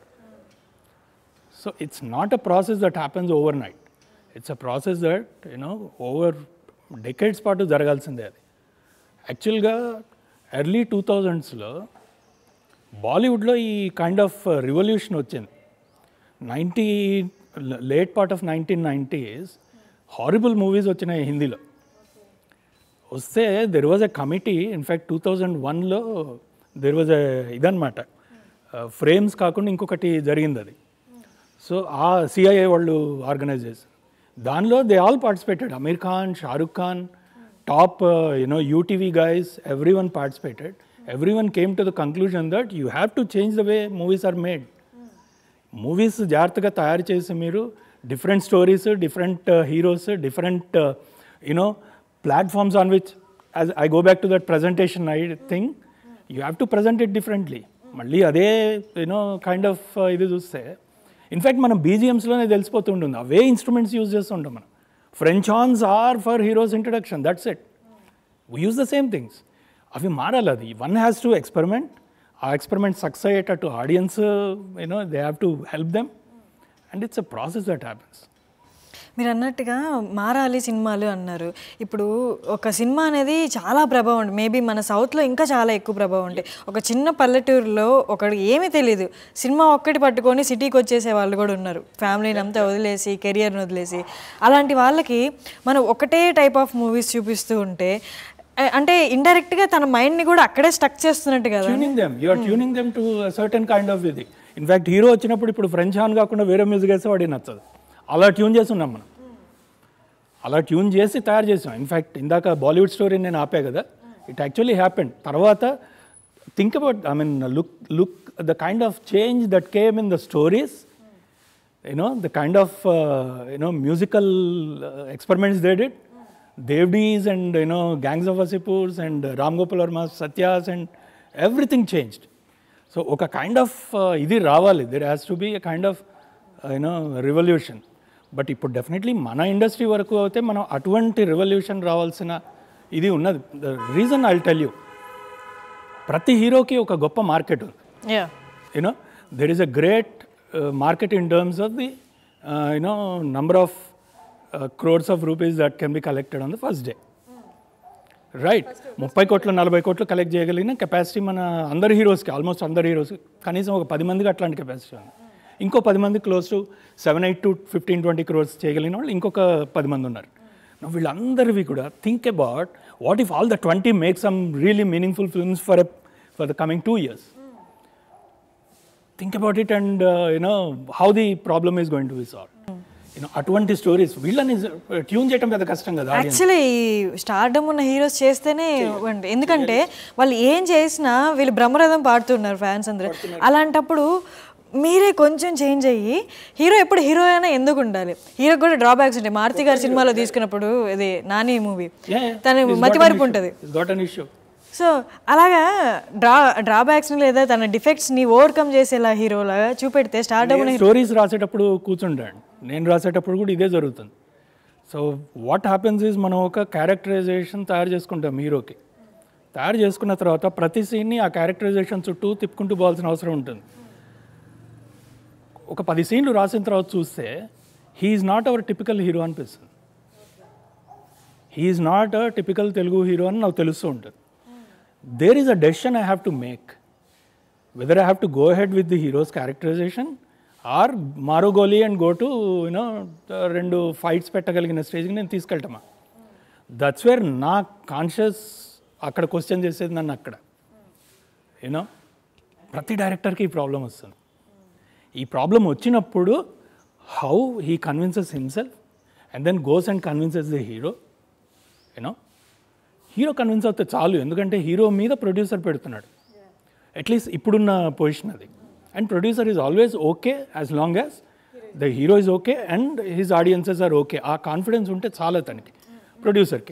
so it's not a process that happens overnight it's a process that you know over decades పాటు జరగాల్సిందే అది యాక్చువల్గా ఎర్లీ టూ థౌజండ్స్లో బాలీవుడ్లో ఈ కైండ్ ఆఫ్ రివల్యూషన్ వచ్చింది ninety late part of nineteen nineties horrible movies వచ్చినాయి హిందీలో వస్తే there was a committee in fact two థౌజండ్ వన్లో దెర్ వాజ్ ఎ ఇదనమాట ఫ్రేమ్స్ కాకుండా ఇంకొకటి జరిగింది అది సో ఆ సిఐఏ వాళ్ళు ఆర్గనైజ్ చేశారు దానిలో they all participated Aamir Khan Shah Rukh Khan top you know UTV guys every one participated every one came to the conclusion that you have to change the way movies are made movies జాగ్రత్తగా తయారు చేసి మీరు different stories different heroes different you know platforms on which as I go back to that presentation I think you have to present it differently మళ్ళీ అదే you know kind of ఇది చూస్తే in fact మనం బీజిఎమ్స్లోనే తెలిసిపోతుంటుంది అవే instruments use చేస్తుంటాం మనం French horns are for heroes introduction that's it we use the same things అవి మారాలి అది వన్ హ్యాస్ టు ఎక్స్పెరిమెంట్ ఆ ఎక్స్పెరిమెంట్ సక్సెస్ అయ్యేటట్టు audience you know they have to help them and it's a process that happens మీరు అన్నట్టుగా మారాలి సినిమాలు అన్నారు ఇప్పుడు ఒక సినిమా అనేది చాలా ప్రభావం ఉంటుంది మేబీ మన సౌత్లో ఇంకా చాలా ఎక్కువ ప్రభావం ఉంటాయి ఒక చిన్న పల్లెటూరులో ఒకడు ఏమీ తెలియదు సినిమా ఒక్కటి పట్టుకొని సిటీకి వచ్చేసే వాళ్ళు కూడా ఉన్నారు ఫ్యామిలీని అంతా వదిలేసి కెరియర్ని వదిలేసి అలాంటి వాళ్ళకి మనం ఒకటే టైప్ ఆఫ్ మూవీస్ చూపిస్తూ ఉంటే అ- అంటే ఇండైరెక్ట్గా తన మైండ్ని కూడా అక్కడే స్టక్ చేస్తున్నట్టు కదా tuning them you're tuning them to certain kind of ఇది ఇన్ఫ్యాక్ట్ హీరో వచ్చినప్పుడు ఇప్పుడు ఫ్రెంచ్ హాన్ కాకుండా వేరే మ్యూజిక్ వేస్తే వాడికి నచ్చదు అలా ట్యూన్ చేసి ఉన్నాం మనం అలా ట్యూన్ చేసి తయారు చేసాం ఇన్ఫ్యాక్ట్ ఇందాక బాలీవుడ్ స్టోరీ నేను ఆపా కదా ఇట్ యాక్చువల్లీ హ్యాపెండ్ తర్వాత think about I mean look look the kind of change that came in the stories you know the kind of you know musical experiments they did Dev D's and you know gangs of Wasseypurs and Ram Gopal Varma Satya's and everything changed so ఒక kind of ఇది రావాలి there has to be a kind of you know revolution but ఇప్పుడు definitely మన industry వరకు అయితే మనం అటువంటి revolution రావాల్సిన ఇది ఉన్నది the reason I tell you ప్రతి హీరోకి ఒక గొప్ప మార్కెట్ ఉంది yeah you know there is a great uh, market in terms of the uh, you know number of uh, crores of rupees that can be collected on the first day right ముప్పై కోట్లు నలభై కోట్లు collect చేయగలిగిన capacity మన అందరి హీరోస్కి almost అందరి heroes కనీసం ఒక పది మందికి అట్లాంటి కెపాసిటీ ఉంది ఇంకో పది మంది close to seven eight to fifteen twenty crores చేయగలిగిన వాళ్ళు ఇంకొక పది మంది ఉన్నారు Now, వీళ్ళందరివి కూడా think about what if all the twenty make some really meaningful films for for the coming two years think about it and uh, you know how the problem is going to be solved you know అటువంటి stories వీళ్ళని tune చేయడం పెద్ద కష్టం కదా audience. Actually stardom ఉన్న heroes చేస్తేనే ఇవ్వండి ఎందుకంటే వాళ్ళు ఏం చేసినా వీళ్ళు బ్రహ్మరథం పాడుతున్నారు ఫ్యాన్స్ అందరూ అలాంటప్పుడు మీరే కొంచెం చేంజ్ అయ్యి హీరో ఎప్పుడు హీరో అయినా ఎందుకు ఉండాలి హీరో కూడా డ్రాబ్యాక్స్ ఉంటాయి మారుతి గారి సినిమాలో తీసుకున్నప్పుడు ఇది నాని మూవీ Yeah, yeah. తన He's got మతి an మరుపు issue. ఉంటుంది He's got an issue. So అలాగా డ్రా డ్రాబ్యాక్స్ని లేదా తన డిఫెక్ట్స్ని ఓవర్కమ్ చేసేలా హీరోలాగా చూపెడితే స్టార్డమ్ నేను స్టోరీస్ రాసేటప్పుడు కూర్చుంటాను నేను రాసేటప్పుడు కూడా ఇదే జరుగుతుంది సో వాట్ హ్యాపెన్స్ ఈజ్ మనం ఒక క్యారెక్టరైజేషన్ తయారు చేసుకుంటాం హీరోకి తయారు చేసుకున్న తర్వాత ప్రతి సీన్ని ఆ క్యారెక్టరైజేషన్ చుట్టూ తిప్పుకుంటూ పోవాల్సిన అవసరం ఉంటుంది ఒక పది సీన్లు రాసిన తర్వాత చూస్తే he's not our typical hero అనిపిస్తుంది he's not a typical Telugu hero అని నాకు తెలుస్తూ ఉంటుంది there is a decision I have to make whether I have to go head with the hero's characterization or మారో గోలీ అండ్ గో టు యూనో రెండు fights పెట్టగలిగిన స్టేజ్కి నేను తీసుకెళ్తామా దట్స్ వేర్ నా కాన్షియస్ అక్కడ క్వశ్చన్ చేసేది నన్ను అక్కడ యూనో ప్రతి డైరెక్టర్కి ఈ ప్రాబ్లం వస్తుంది ఈ ప్రాబ్లం వచ్చినప్పుడు how he convinces himself and then goes and convinces the hero you know hero convince అవుతే చాలు ఎందుకంటే హీరో మీద ప్రొడ్యూసర్ పెడుతున్నాడు అట్లీస్ట్ ఇప్పుడున్న పొజిషన్ అది and producer is always okay as long as the hero is okay and his audiences are okay ఆ confidence ఉంటే చాలా తనకి ప్రొడ్యూసర్కి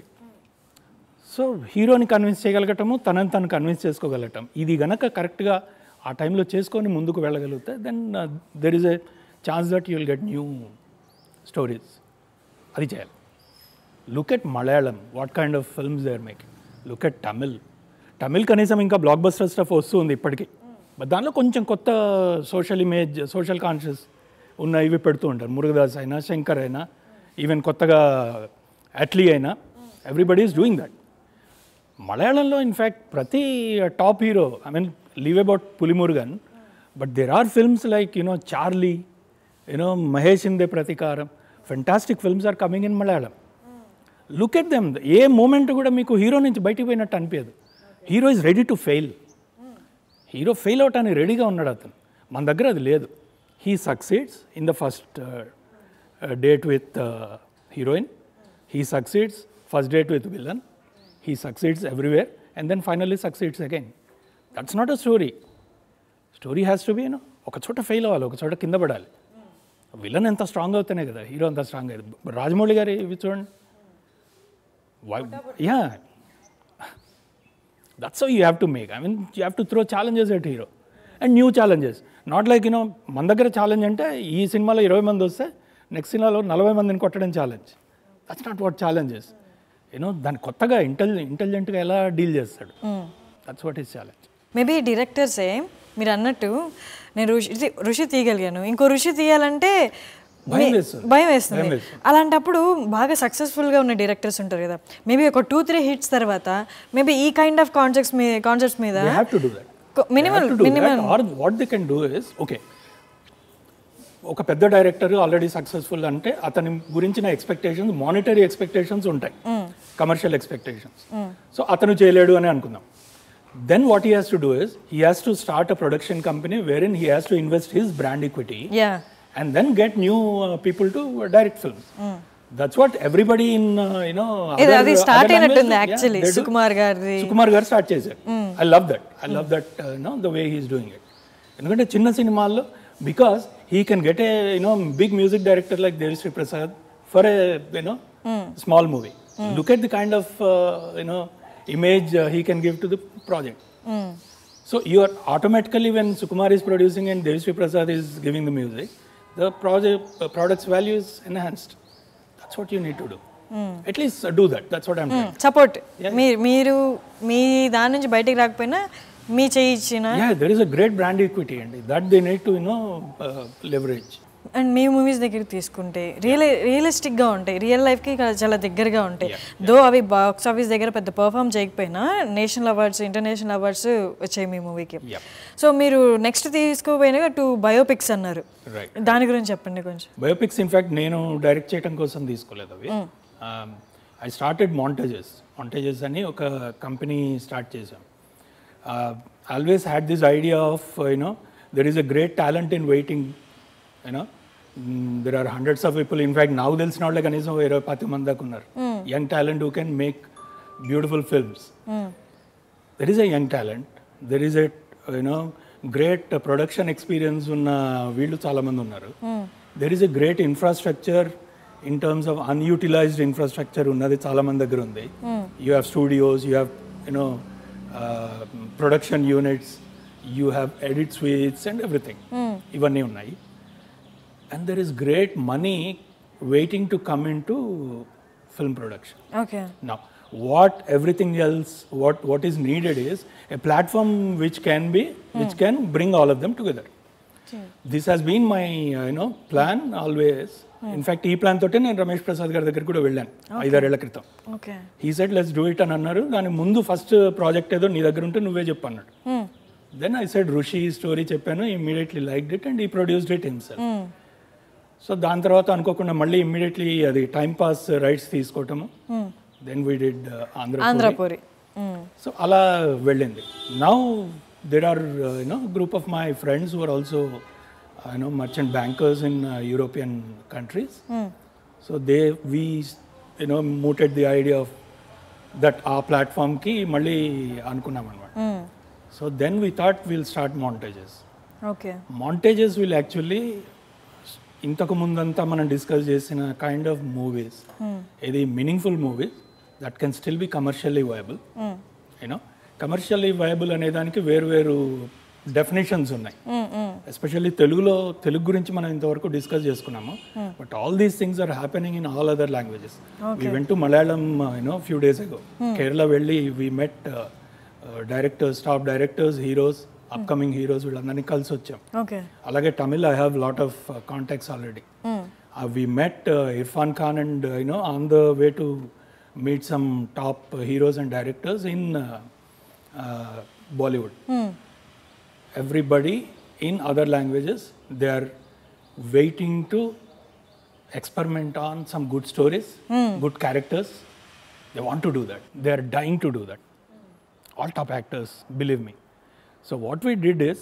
సో హీరోని కన్విన్స్ చేయగలగటము తనని తను కన్విన్స్ చేసుకోగలగటం ఇది గనక కరెక్ట్గా ఆ టైంలో చేసుకొని ముందుకు వెళ్ళగలిగితే then there is a chance that you will get new stories అది చేయాలి look at Malayalam what kind of films they are making look at Tamil Tamil కనీసం ఇంకా బ్లాక్ బస్టర్ స్టఫ్ వస్తుంది ఇప్పటికీ బట్ దానిలో కొంచెం కొత్త సోషల్ ఇమేజ్ సోషల్ కాన్షియస్ ఉన్న ఇవి పెడుతూ ఉంటారు మురుగదాస్ అయినా శంకర్ అయినా ఈవెన్ కొత్తగా అట్లీ అయినా ఎవ్రీబడి ఈస్ డూయింగ్ దట్ మలయాళంలో ఇన్ఫ్యాక్ట్ ప్రతి top hero I mean leave about Pulimurugan but there are films like you know Charlie you know Mahesh Inte Prathikaaram fantastic films are coming in Malayalam look at them a moment కూడా మీకు హీరో నుంచి బయటికి పోయినట్టు అనిపించదు hero is ready to fail hero fail అవటానికి రెడీగా ఉన్నాడు అతను మన దగ్గర అది లేదు he succeeds in the first date with heroine he succeeds first date with villain he succeeds everywhere and then finally succeeds again that's not a story story has to be you know ఒక చోట fail అవ్వాలి ఒక చోట కింద పడాలి villain ఎంత strong అవుతేనే కదా hero అంత స్ట్రాంగ్ అయ్యేది రాజమౌళి గారి ఇవి చూడండి yeah that's you have to make I mean you have to throw challenges at hero and new challenges not like you know మన దగ్గర ఛాలెంజ్ అంటే ఈ సినిమాలో ఇరవై మంది వస్తే నెక్స్ట్ సినిమాలో నలభై మందిని కొట్టడం challenge that's not what challenges you know దాన్ని కొత్తగా ఇంటెలి ఇంటెలిజెంట్గా ఎలా డీల్ చేస్తాడు that's what is challenge maybe డైరెక్టర్సే మీరు అన్నట్టు నేను ఋషి ఋషి తీయగలిగాను ఇంకో ఋషి తీయాలంటే భయం మీ- వేస్తుంది. భయం వేస్తుంది భయం వేస్తుంది. అలాంటప్పుడు బాగా సక్సెస్ఫుల్గా ఉన్న డైరెక్టర్స్ ఉంటారు కదా మేబీ ఒక టూ త్రీ హిట్స్ తర్వాత మేబీ ఈ కైండ్ ఆఫ్ కాన్సెప్ట్స్ మీ కాన్సెప్ట్స్ మీద they have to do that minimal minimal or what they can do is okay ఒక పెద్ద డైరెక్టర్ ఆల్రెడీ సక్సెస్ఫుల్ అంటే అతని గురించిన ఎక్స్పెక్టేషన్స్ మానిటరీ ఎక్స్పెక్టేషన్స్ ఉంటాయి కమర్షియల్ ఎక్స్పెక్టేషన్స్ సో అతను చేయలేడు అని అనుకుందాం then what he has to do is he has to start a production company where in he has to invest his brand equity yeah and then get new uh, people to uh, direct films. That's what everybody in uh, you know. ఇది other- అది other start languages అయినట్టుంది do. Yeah, actually they do. Sukumar గారిది సుకుమార్ గారు start చేశారు I love that I love that know the way he's doing it ఎందుకంటే చిన్న సినిమాల్లో because he can get a you know big music director like Devi Sri Prasad for a you know small movie look at the kind of you know image he can give to the project So you are automatically when Sukumar is producing and Devsri Prasad is giving the music, the project uh, product's value is enhanced. That's what you need to do. At least uh, do that. That's what I'm doing. Support మీరు మీరు మీ దాని నుంచి బయటికి రాకపోయినా మీ చేయి ఇచ్చిన Yeah, there is a great brand equity and that they need to you know uh, leverage. And మీ movies దగ్గర తీసుకుంటే రియల్ రియలిస్టిక్గా ఉంటాయి రియల్ లైఫ్కి చాలా దగ్గరగా ఉంటాయి దో అవి బాక్స్ ఆఫీస్ దగ్గర పెద్ద పర్ఫామ్ చేయకపోయినా నేషనల్ అవార్డ్స్ ఇంటర్నేషనల్ అవార్డ్స్ వచ్చాయి మీ మూవీకి Yep. సో మీరు నెక్స్ట్ తీసుకోపోయినగా టూ బయోపిక్స్ అన్నారు Right. దాని గురించి చెప్పండి కొంచెం బయోపిక్స్ ఇన్ఫ్యాక్ట్ నేను డైరెక్ట్ చేయడం కోసం తీసుకోలేదు అవి ఐ స్టార్టెడ్ మాంటేజెస్ మాంటేజెస్ అని ఒక కంపెనీ స్టార్ట్ చేశాం always had this idea of you know there is a great talent in waiting you know there are hundreds of people in fact నాకు తెలిసిన వాళ్ళే కనీసం ఓ ఇరవై పది మంది దాకా ఉన్నారు young talent who can make beautiful films there is a young talent there is a you know great production experience ఉన్న వీళ్ళు చాలామంది ఉన్నారు there is a great infrastructure in terms of unutilized infrastructure ఉన్నది చాలా మంది దగ్గర ఉంది you have studios you have you know production units you have edit suites and everything ఇవన్నీ ఉన్నాయి and there is great money waiting to come in to film production okay Now, what everything else, what what is needed is a platform which can be, which can bring all of them together. This has been my uh, you know plan always. In fact, ఈ plan తోటే నేను రమేష్ ప్రసాద్ గారి దగ్గరికి కూడా వెళ్ళాను ఐదారేళ్ల క్రితం okay he said let's do it అని అన్నారు దాని ముందు ఫస్ట్ ప్రాజెక్ట్ ఏదో నీ దగ్గర ఉంటే నువ్వే చెప్పు అన్నాడు then I said Rishi story చెప్పాను immediately like it and he produced it himself so దాని తర్వాత అనుకోకుండా మళ్ళీ ఇమ్మీడియట్లీ అది టైం పాస్ రైట్స్ తీసుకోవటము then we did Andhra Andhrapuri so అలా వెళ్ళింది now there are you know group of my friends were also you know merchant bankers in European countries so they we you know mooted the idea of that ఆ ప్లాట్ఫామ్కి మళ్ళీ అనుకున్నాం అనమాట so then we thought will start montages okay montages will actually ఇంతకు ముందంతా మనం discuss చేసిన kind of movies ఇది meaningful movies that can still be commercially viable you know commercially viable అనే దానికి వేరు వేరు డెఫినేషన్స్ ఉన్నాయి ఎస్పెషల్లీ తెలుగులో తెలుగు గురించి మనం ఇంతవరకు డిస్కస్ చేసుకున్నాము but all these things are happening in all other languages we went to Malayalam you know few days ago Kerala వెళ్ళి we met directors top directors heroes upcoming heroes వీళ్ళందరినీ కలిసి వచ్చాం ఓకే అలాగే Tamil I have lot of contacts already we met Irrfan Khan and you know on the way to meet some top heroes and directors in Bollywood everybody in other languages they are waiting to experiment on some good stories good characters they want to do that they are dying to do that all top actors believe me so what we did is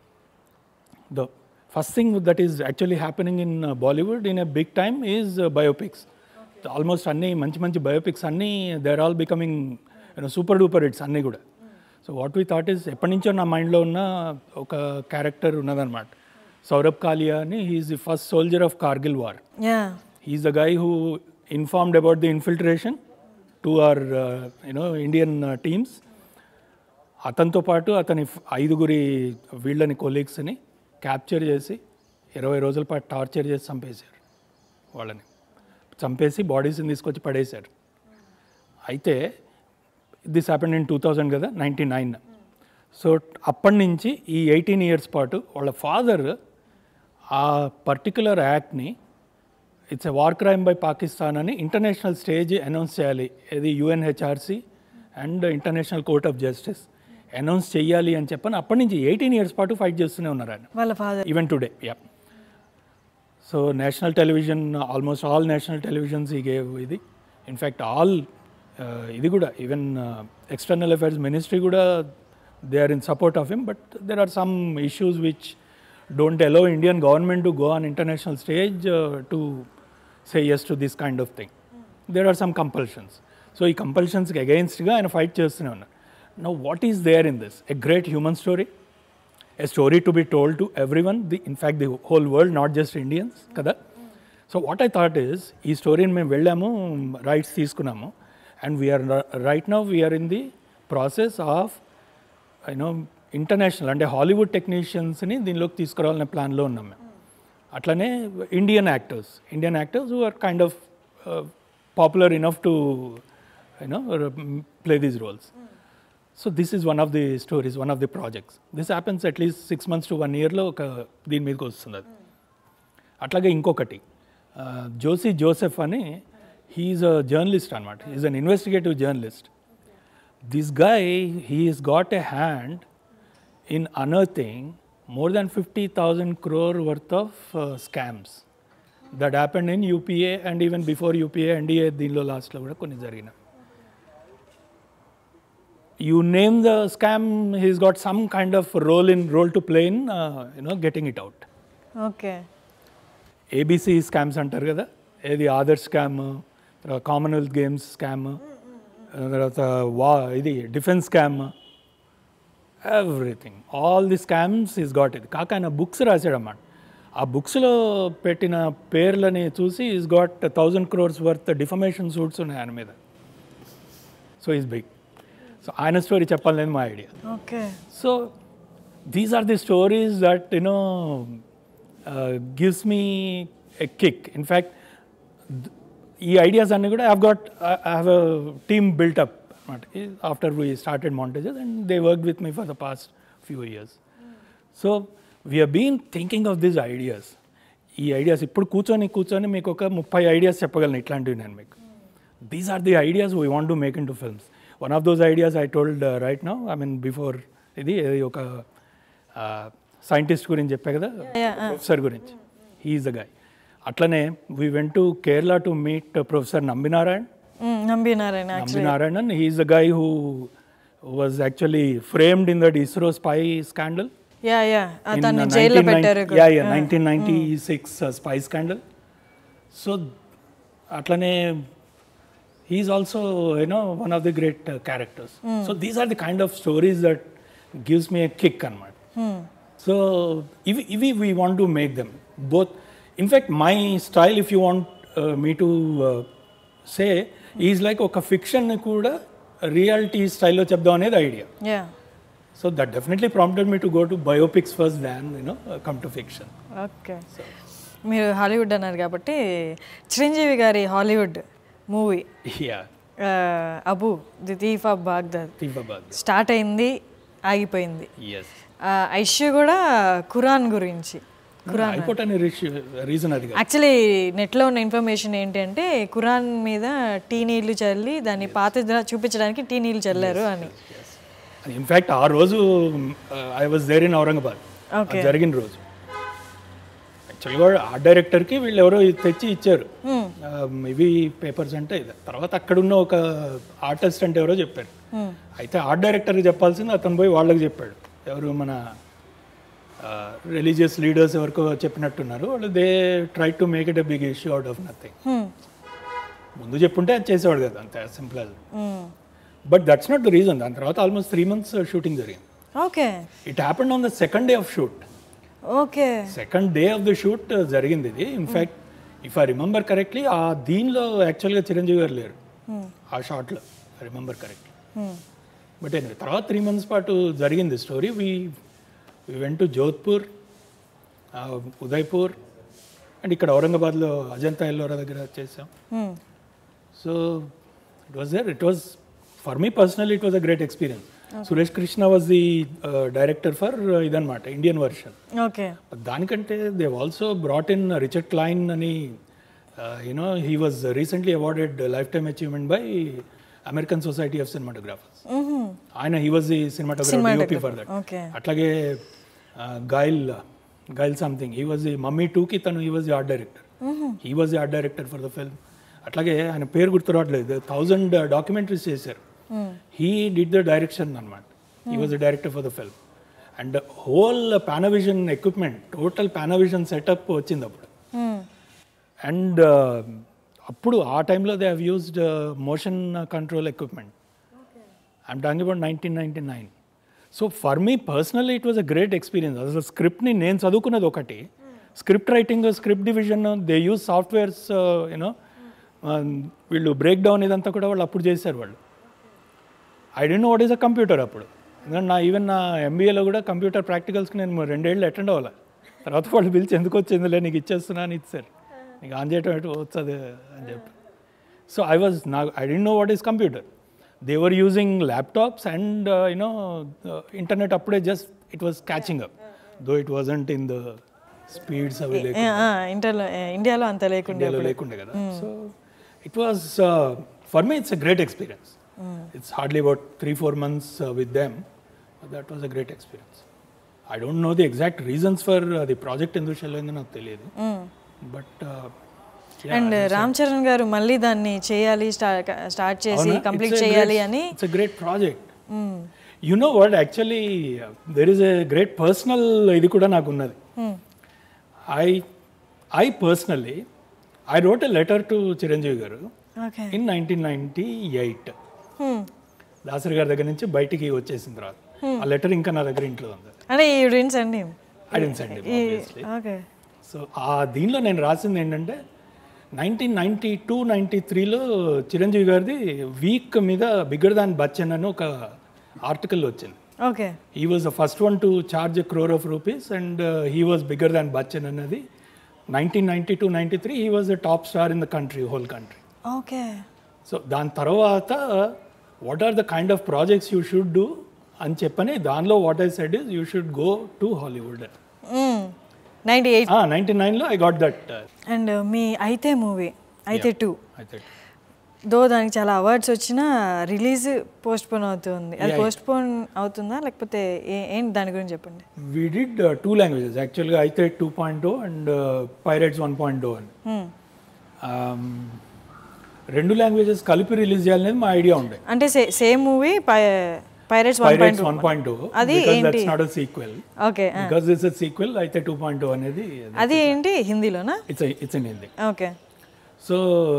the first thing that is actually happening in uh, bollywood in a big time is uh, biopics almost అన్ని మంచి మంచి biopics అన్నీ they are all becoming you know super duper hits అన్నీ కూడా so what we thought is ఎప్పటి నుంచో నా మైండ్లో ఉన్న ఒక క్యారెక్టర్ ఉన్నదన్నమాట సౌరభ్ కాలియా అని he's the first soldier of Kargil war yeah he's the guy who informed about the infiltration to our you know Indian teams అతనితో పాటు అతని ఫ్- ఐదుగురి వీళ్ళని కొలీగ్స్ని క్యాప్చర్ చేసి ఇరవై రోజుల పాటు టార్చర్ చేసి చంపేశారు వాళ్ళని చంపేసి బాడీస్ని తీసుకొచ్చి పడేశారు అయితే this happened in two thousand కదా నైంటీ నైన్ సో అప్పటి నుంచి ఈ ఎయిటీన్ ఇయర్స్ పాటు వాళ్ళ ఫాదర్ ఆ పర్టికులర్ యాక్ట్ని it's a war crime by Pakistan అని ఇంటర్నేషనల్ స్టేజ్ అనౌన్స్ చేయాలి ఇది UNHRC and international court of justice announce చేయాలి అని చెప్పని అప్పటి నుంచి ఎయిటీన్ ఇయర్స్ పాటు ఫైట్ చేస్తూనే ఉన్నారు ఆయన వాళ్ళ father even today yeah so national television almost all national televisions he gave ఇది ఇన్ఫ్యాక్ట్ ఆల్ ఇది కూడా ఈవెన్ ఎక్స్టర్నల్ అఫైర్స్ మినిస్ట్రీ కూడా they are in support of him but there are some issues which don't allow Indian government to go on international stage to say yes to this kind of thing there are some compulsions so ఈ కంపల్షన్స్కి అగెయిన్స్ట్గా ఆయన fight చేస్తూనే ఉన్నారు know what is there in this a great human story a story to be told to everyone, the, in fact, the whole world, not just Indians, కదా so what I thought is ఈ స్టోరీని మేము వెళ్ళాము rights తీసుకున్నాము and we're right now we're in the process of you know international అంటే Hollywood టెక్నీషియన్స్ని దీనిలోకి తీసుకురావాలనే ప్లాన్లో ఉన్నాం మేము అట్లనే Indian actors Indian actors who are kind of popular enough to you know play these roles so this is one of the stories one of the projects this happens at least six months to one ఇయర్లో ఒక దీని మీదకి వస్తుంది అది అట్లాగే ఇంకొకటి ఆ, జోసి జోసెఫ్ అని హీఈస్ అ జర్నలిస్ట్ అనమాట is an investigative journalist this guy he's got a hand in unearthing more than fifty thousand crore worth of scams that happened in UPA and even before UPA NDA దీనిలో లాస్ట్లో కూడా కొన్ని జరిగినాయి you name the scam he's got some kind of role in role to play in uh, you know getting it out okay ABC scams అంటారు కదా ఏది ఆదర్ scam తర్వాత కామన్వెల్త్ గేమ్స్ స్కామ్ తర్వాత వా ఇది defence scam everything all the scams is got ఇది కాక ఆయన బుక్స్ రాశాడన్నమాట ఆ బుక్స్లో పెట్టిన పేర్లని చూసి is got thousand crores worth defamation suits ఉన్నాయి ఆయన మీద సో ఈజ్ బిగ్ సో ఆయన స్టోరీ చెప్పాలనేది మా idea okay so these are the stories that you know gives me a kick in fact ఈ ఐడియాస్ అన్నీ కూడా have got I have a team built up అనమాట after we started montages and they work with me for the past few years so we're been thinking of these ideas ఈ ideas ఇప్పుడు కూర్చొని కూర్చొని మీకు ఒక ముప్పై ఐడియాస్ చెప్పగలను ఇట్లాంటివి నేను మీకు these are the ideas we want to make in to films one of those ideas I told right now I mean before ఇది ఏది ఒక సైంటిస్ట్ గురించి చెప్పా కదా ప్రొఫెసర్ గురించి హీఈస్ ద గాయ్ అట్లనే we went to Kerala to meet professor నంబినారాయణ్ నంబినారాయణ నంబినారాయణన్ he's the guy who was actually framed in that ISRO spy scandal yeah yeah తను జైల్లో పెట్టారు yeah yeah nineteen ninety six spy scandal so అట్లనే he's also you know one of the great characters so these are the kind of stories that gives me a kick అనమాట so ఇవి ఇవి we want to make them both in fact my style if you want me to say is like ఒక ఫిక్షన్ని కూడా reality స్టైల్లో చెప్దాం అనేది idea yeah so that definitely prompted me to go to biopics first than you know come to fiction okay మీరు Hollywood అన్నారు కాబట్టి చిరంజీవి గారి Hollywood movie yeah Abu the thief of Baghdad తీఫాబాద్ స్టార్ట్ అయింది ఆగిపోయింది ఎస్ ఆ, ఐష్యూ కూడా ఖురాన్ గురించి ఖురాన్ అయిపోవటానికి రీజన్ అది కాదు యాక్చువల్లీ నెట్లో ఉన్న ఇన్ఫర్మేషన్ ఏంటి అంటే ఖురాన్ మీద టీ నీళ్లు చల్లి దాన్ని పాత చూపించడానికి టీ నీళ్లు చల్లారు అని ఇన్ఫ్యాక్ట్ ఆ రోజు I was there in Aurangabad Okay. జరిగిన రోజు యాక్చువల్గా ఆర్ట్ డైరెక్టర్కి వీళ్ళు ఎవరో ఇది తెచ్చి ఇచ్చారు Um, ఇవి పేపర్స్ అంటే ఇది తర్వాత అక్కడ ఉన్న ఒక ఆర్టిస్ట్ అంటే ఎవరో చెప్పారు అయితే ఆర్ట్ డైరెక్టర్కి చెప్పాల్సింది అతను పోయి వాళ్ళకి చెప్పాడు ఎవరు మన రిలీజియస్ లీడర్స్ ఎవరికో చెప్పినట్టున్నారు వాళ్ళు they try to make it a big issue out of nothing ముందు చెప్పుంటే అది చేసేవాడు కదా అంతే simple but that's not the reason దాని తర్వాత ఆల్మోస్ట్ త్రీ మంత్స్ షూటింగ్ జరిగింది okay it happened on the second day of shoot okay second day of the shoot జరిగింది ఇది in fact if I remember correctly ఆ దీనిలో యాక్చువల్గా చిరంజీవి గారు లేరు ఆ షాట్లో I remember correctly but anyway తర్వాత త్రీ మంత్స్ పాటు జరిగింది story we we went to Jodhpur Udaipur and ఇక్కడ ఔరంగాబాద్లో అజంతా ఎల్లోరా దగ్గర చేసాం so it was there it was for me personal it was a great experience Suresh Krishna was the director for ఇదన్నమాట Indian version okay దానికంటే they also brought in Richard Klein అని you know he was recently awarded lifetime achievement by American Society of Cinematographers ఆయన he was the cinematographer for that okay అట్లాగే గాయల్ గాయల్ something he was the Mummy టూకి తను he was the art director he was the art director for the film అట్లాగే ఆయన పేరు గుర్తు రావట్లేదు థౌజండ్ డాక్యుమెంటరీస్ చేశారు హీ డిడ్ ద డైరెక్షన్ అనమాట he was the director for the film and whole Panavision equipment total Panavision setup వచ్చింది అప్పుడు and అప్పుడు ఆ టైంలో they have used motion control equipment I'm talking about nineteen ninety nine so for me personally it was a great experience అసలు స్క్రిప్ట్ని నేను చదువుకున్నది ఒకటి script writing script division they use softwares you know వీళ్ళు బ్రేక్ డౌన్ ఇదంతా కూడా వాళ్ళు అప్పుడు చేశారు వాళ్ళు I didn't know what is a computer అప్పుడు ఎందుకంటే నా ఈవెన్ నా ఎంబీఏలో కూడా కంప్యూటర్ ప్రాక్టికల్స్కి నేను రెండేళ్ళు అటెండ్ అవ్వాలి తర్వాత వాళ్ళు పిలిచి ఎందుకు వచ్చిందిలే నీకు ఇచ్చేస్తున్నా అని ఇచ్చారు నీకు ఆన్ చేయటం ఎటు వచ్చది అని చెప్పి సో ఐ వాజ్ నా I didn't know what is computer they were using laptops and you know internet అప్పుడే just it was catching up though it wasn't in the speeds అవి లేకుండా ఇంటర్లో ఇండియాలో అంత లేకుండా ఇండియాలో లేకుండే కదా so it was for me it's a great experience it's hardly about three four months with them that was a great experience I don't know the exact reasons for the project ఎందుకు చెల్లైందో నాకు తెలియదు but and Ram Charan గారు మళ్ళీ దాన్ని చేయాలి start చేసి complete చేయాలి అని it's a great project you know what actually there is a great personal ఇది కూడా నాకు ఉన్నది I I personally I wrote a letter to Chiranjeevi garu okay in nineteen ninety eight Dasari గారి దగ్గర నుంచి బయటికి వచ్చేసిన తర్వాత ఆ లెటర్ ఇంకా నా దగ్గర ఇంట్లో ఉంది అంటే ఈ డ్రీమ్స్ అండి I didn't send okay so ఆ దీనిలో నేను రాసింది ఏంటంటే నైన్టీన్ నైన్టీ టూ నైన్టీ త్రీలో చిరంజీవి గారిది వీక్ మీద బిగ్గర్ దాన్ బచ్చన్ అని ఒక ఆర్టికల్ వచ్చింది okay he was the first one to charge a crore of rupees and he was bigger than Bachchan అన్నది nineteen ninety two ninety three he was the top star in the country whole country okay so దాని తర్వాత what are the kind of projects you should do అని చెప్పని దానిలో what I said is you should go to Hollywood ninety eight ninety నైన్లో I got that and మీ అయితే movie అయితే two I think దో దానికి చాలా అవార్డ్స్ వచ్చినా రిలీజ్ పోస్ట్ పోన్ అవుతుంది అది పోస్ట్ పోన్ అవుతుందా లేకపోతే ఏ- ఏంటి దాని గురించి చెప్పండి వీ డిడ్ టూ లాంగ్వేజెస్ యాక్చువల్గా అయితే two point and pirates one point అని Um, రెండు లాంగ్వేజెస్ కలిపి రిలీజ్ చేయాలనేది మా ఐడియా ఉండే అంటే same movie pirates one point pirates one point అది that's not a sequel okay because it's a sequel అయితే టూ పాయింట్ అనేది అది ఏంటి హిందీలోనా it's it's in Hindi okay so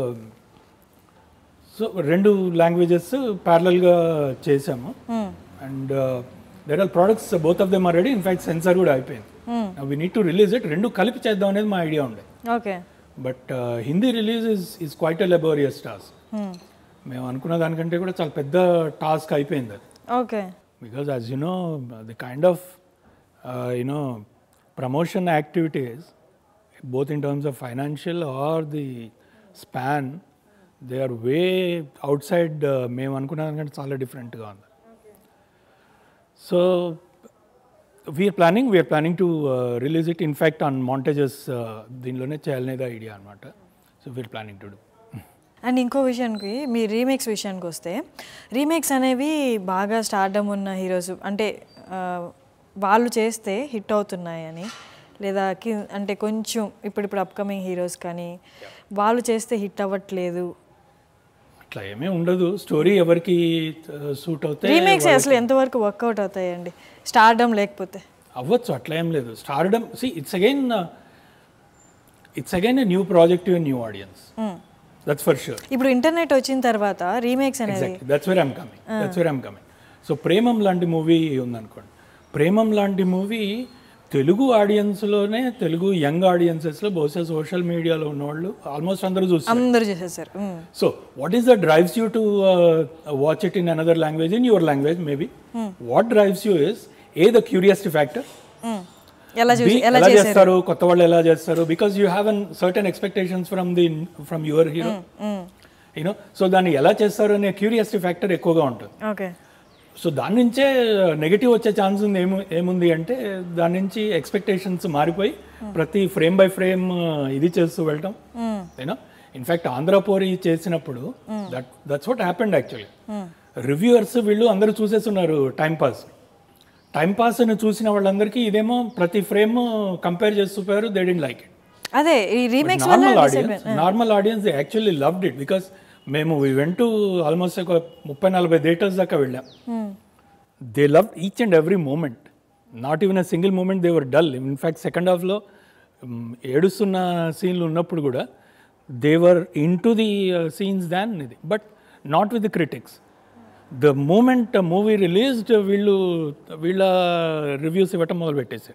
so రెండు లాంగ్వేజెస్ ప్యారలల్గా చేసాము and there are products both of them are ready in fact censor కూడా అయిపోయింది we need to release it రెండు కలిపి చేద్దాం అనేది మా ఐడియా ఉండే okay but Hindi release is is quite a laborious task మేము అనుకున్న దానికంటే కూడా చాలా పెద్ద టాస్క్ అయిపోయింది అది ఓకే because as you know the kind of uh, you know promotion activities both in terms of financial or the span they are way outside uh, మేము అనుకున్న దానికంటే చాలా డిఫరెంట్గా ఉంది so we are planning we are planning to release it in fact on montages దీనిలోనే చేయాలనేది idea అనమాట so we are planning to do and ఇంకో విషయానికి మీ రీమేక్స్ విషయానికి వస్తే రీమేక్స్ అనేవి బాగా స్టార్డమ్ ఉన్న హీరోస్ అంటే ఆ, వాళ్ళు చేస్తే హిట్ అవుతున్నాయని లేదా కి అంటే కొంచెం ఇప్పుడిప్పుడు అప్కమింగ్ హీరోస్ కానీ వాళ్ళు చేస్తే హిట్ అవ్వట్లేదు అట్లా ఏమీ ఉండదు స్టోరీ ఎవరికి సూట్ అవుతే రీమేక్స్ అసలు ఎంతవరకు వర్కౌట్ అవుతాయండి స్టార్డమ్ లేకపోతే అవ్వచ్చు అట్లా ఏం లేదు stardom see it's again it's again a new project to new audience that's for sure ఇప్పుడు ఇంటర్నెట్ వచ్చిన తర్వాత రీమేక్స్ అనేది exactly that's where I'm coming that's where I'm coming so Premam లాంటి మూవీ ఉందనుకోండి ప్రేమం లాంటి మూవీ తెలుగు ఆడియన్స్లోనే తెలుగు యంగ్ ఆడియన్సెస్లో బహుశా సోషల్ మీడియాలో ఉన్నవాళ్ళు ఆల్మోస్ట్ అందరూ చూస్తారు అందరూ చేసేసారు మ్మ్. So what is the drives you to watch it in another language in your language maybe what drives you is a the curiosity factor మ్మ్. ఎలా చూసి ఎలా చేస్తారు కొత్త వాళ్ళు ఎలా చేస్తారు because you have an certain expectations from the from your hero you know so దాన్ని ఎలా చేస్తారు అనే క్యూరియాసిటీ ఫ్యాక్టర్ ఎక్కువగా ఉంటుంది ఓకే సో దాని నుంచే నెగిటివ్ వచ్చే ఛాన్స్ ఉంది ఏము ఏముంది అంటే దాని నుంచి ఎక్స్పెక్టేషన్స్ మారిపోయి ప్రతి ఫ్రేమ్ బై ఫ్రేమ్ ఇది చేస్తూ వెళ్ళటం యూనో ఇన్ఫాక్ట్ ఆంధ్రపోరి చేసినప్పుడు that that's what happened actually reviewers వీళ్ళు అందరూ చూసేస్తున్నారు టైం పాస్ టైం పాస్ అని చూసిన వాళ్ళందరికీ ఇదేమో ప్రతి frame compare చేస్తుపోయారు they didn't like it అదే ఈ remakes normal audience normal audience they actually loved it because మేము వీ వెంట్ టు ఆల్మోస్ట్ ఒక ముప్పై నలభై థియేటర్స్ దాకా వెళ్ళాం they love each and every moment not even a single moment they were dull in fact second హాఫ్లో ఏడుస్తున్న సీన్లు ఉన్నప్పుడు కూడా they were in to the scenes than ఇది but not with the critics the moment movie released వీళ్ళు వీళ్ళ reviews ఇవ్వటం మొదలు పెట్టేశారు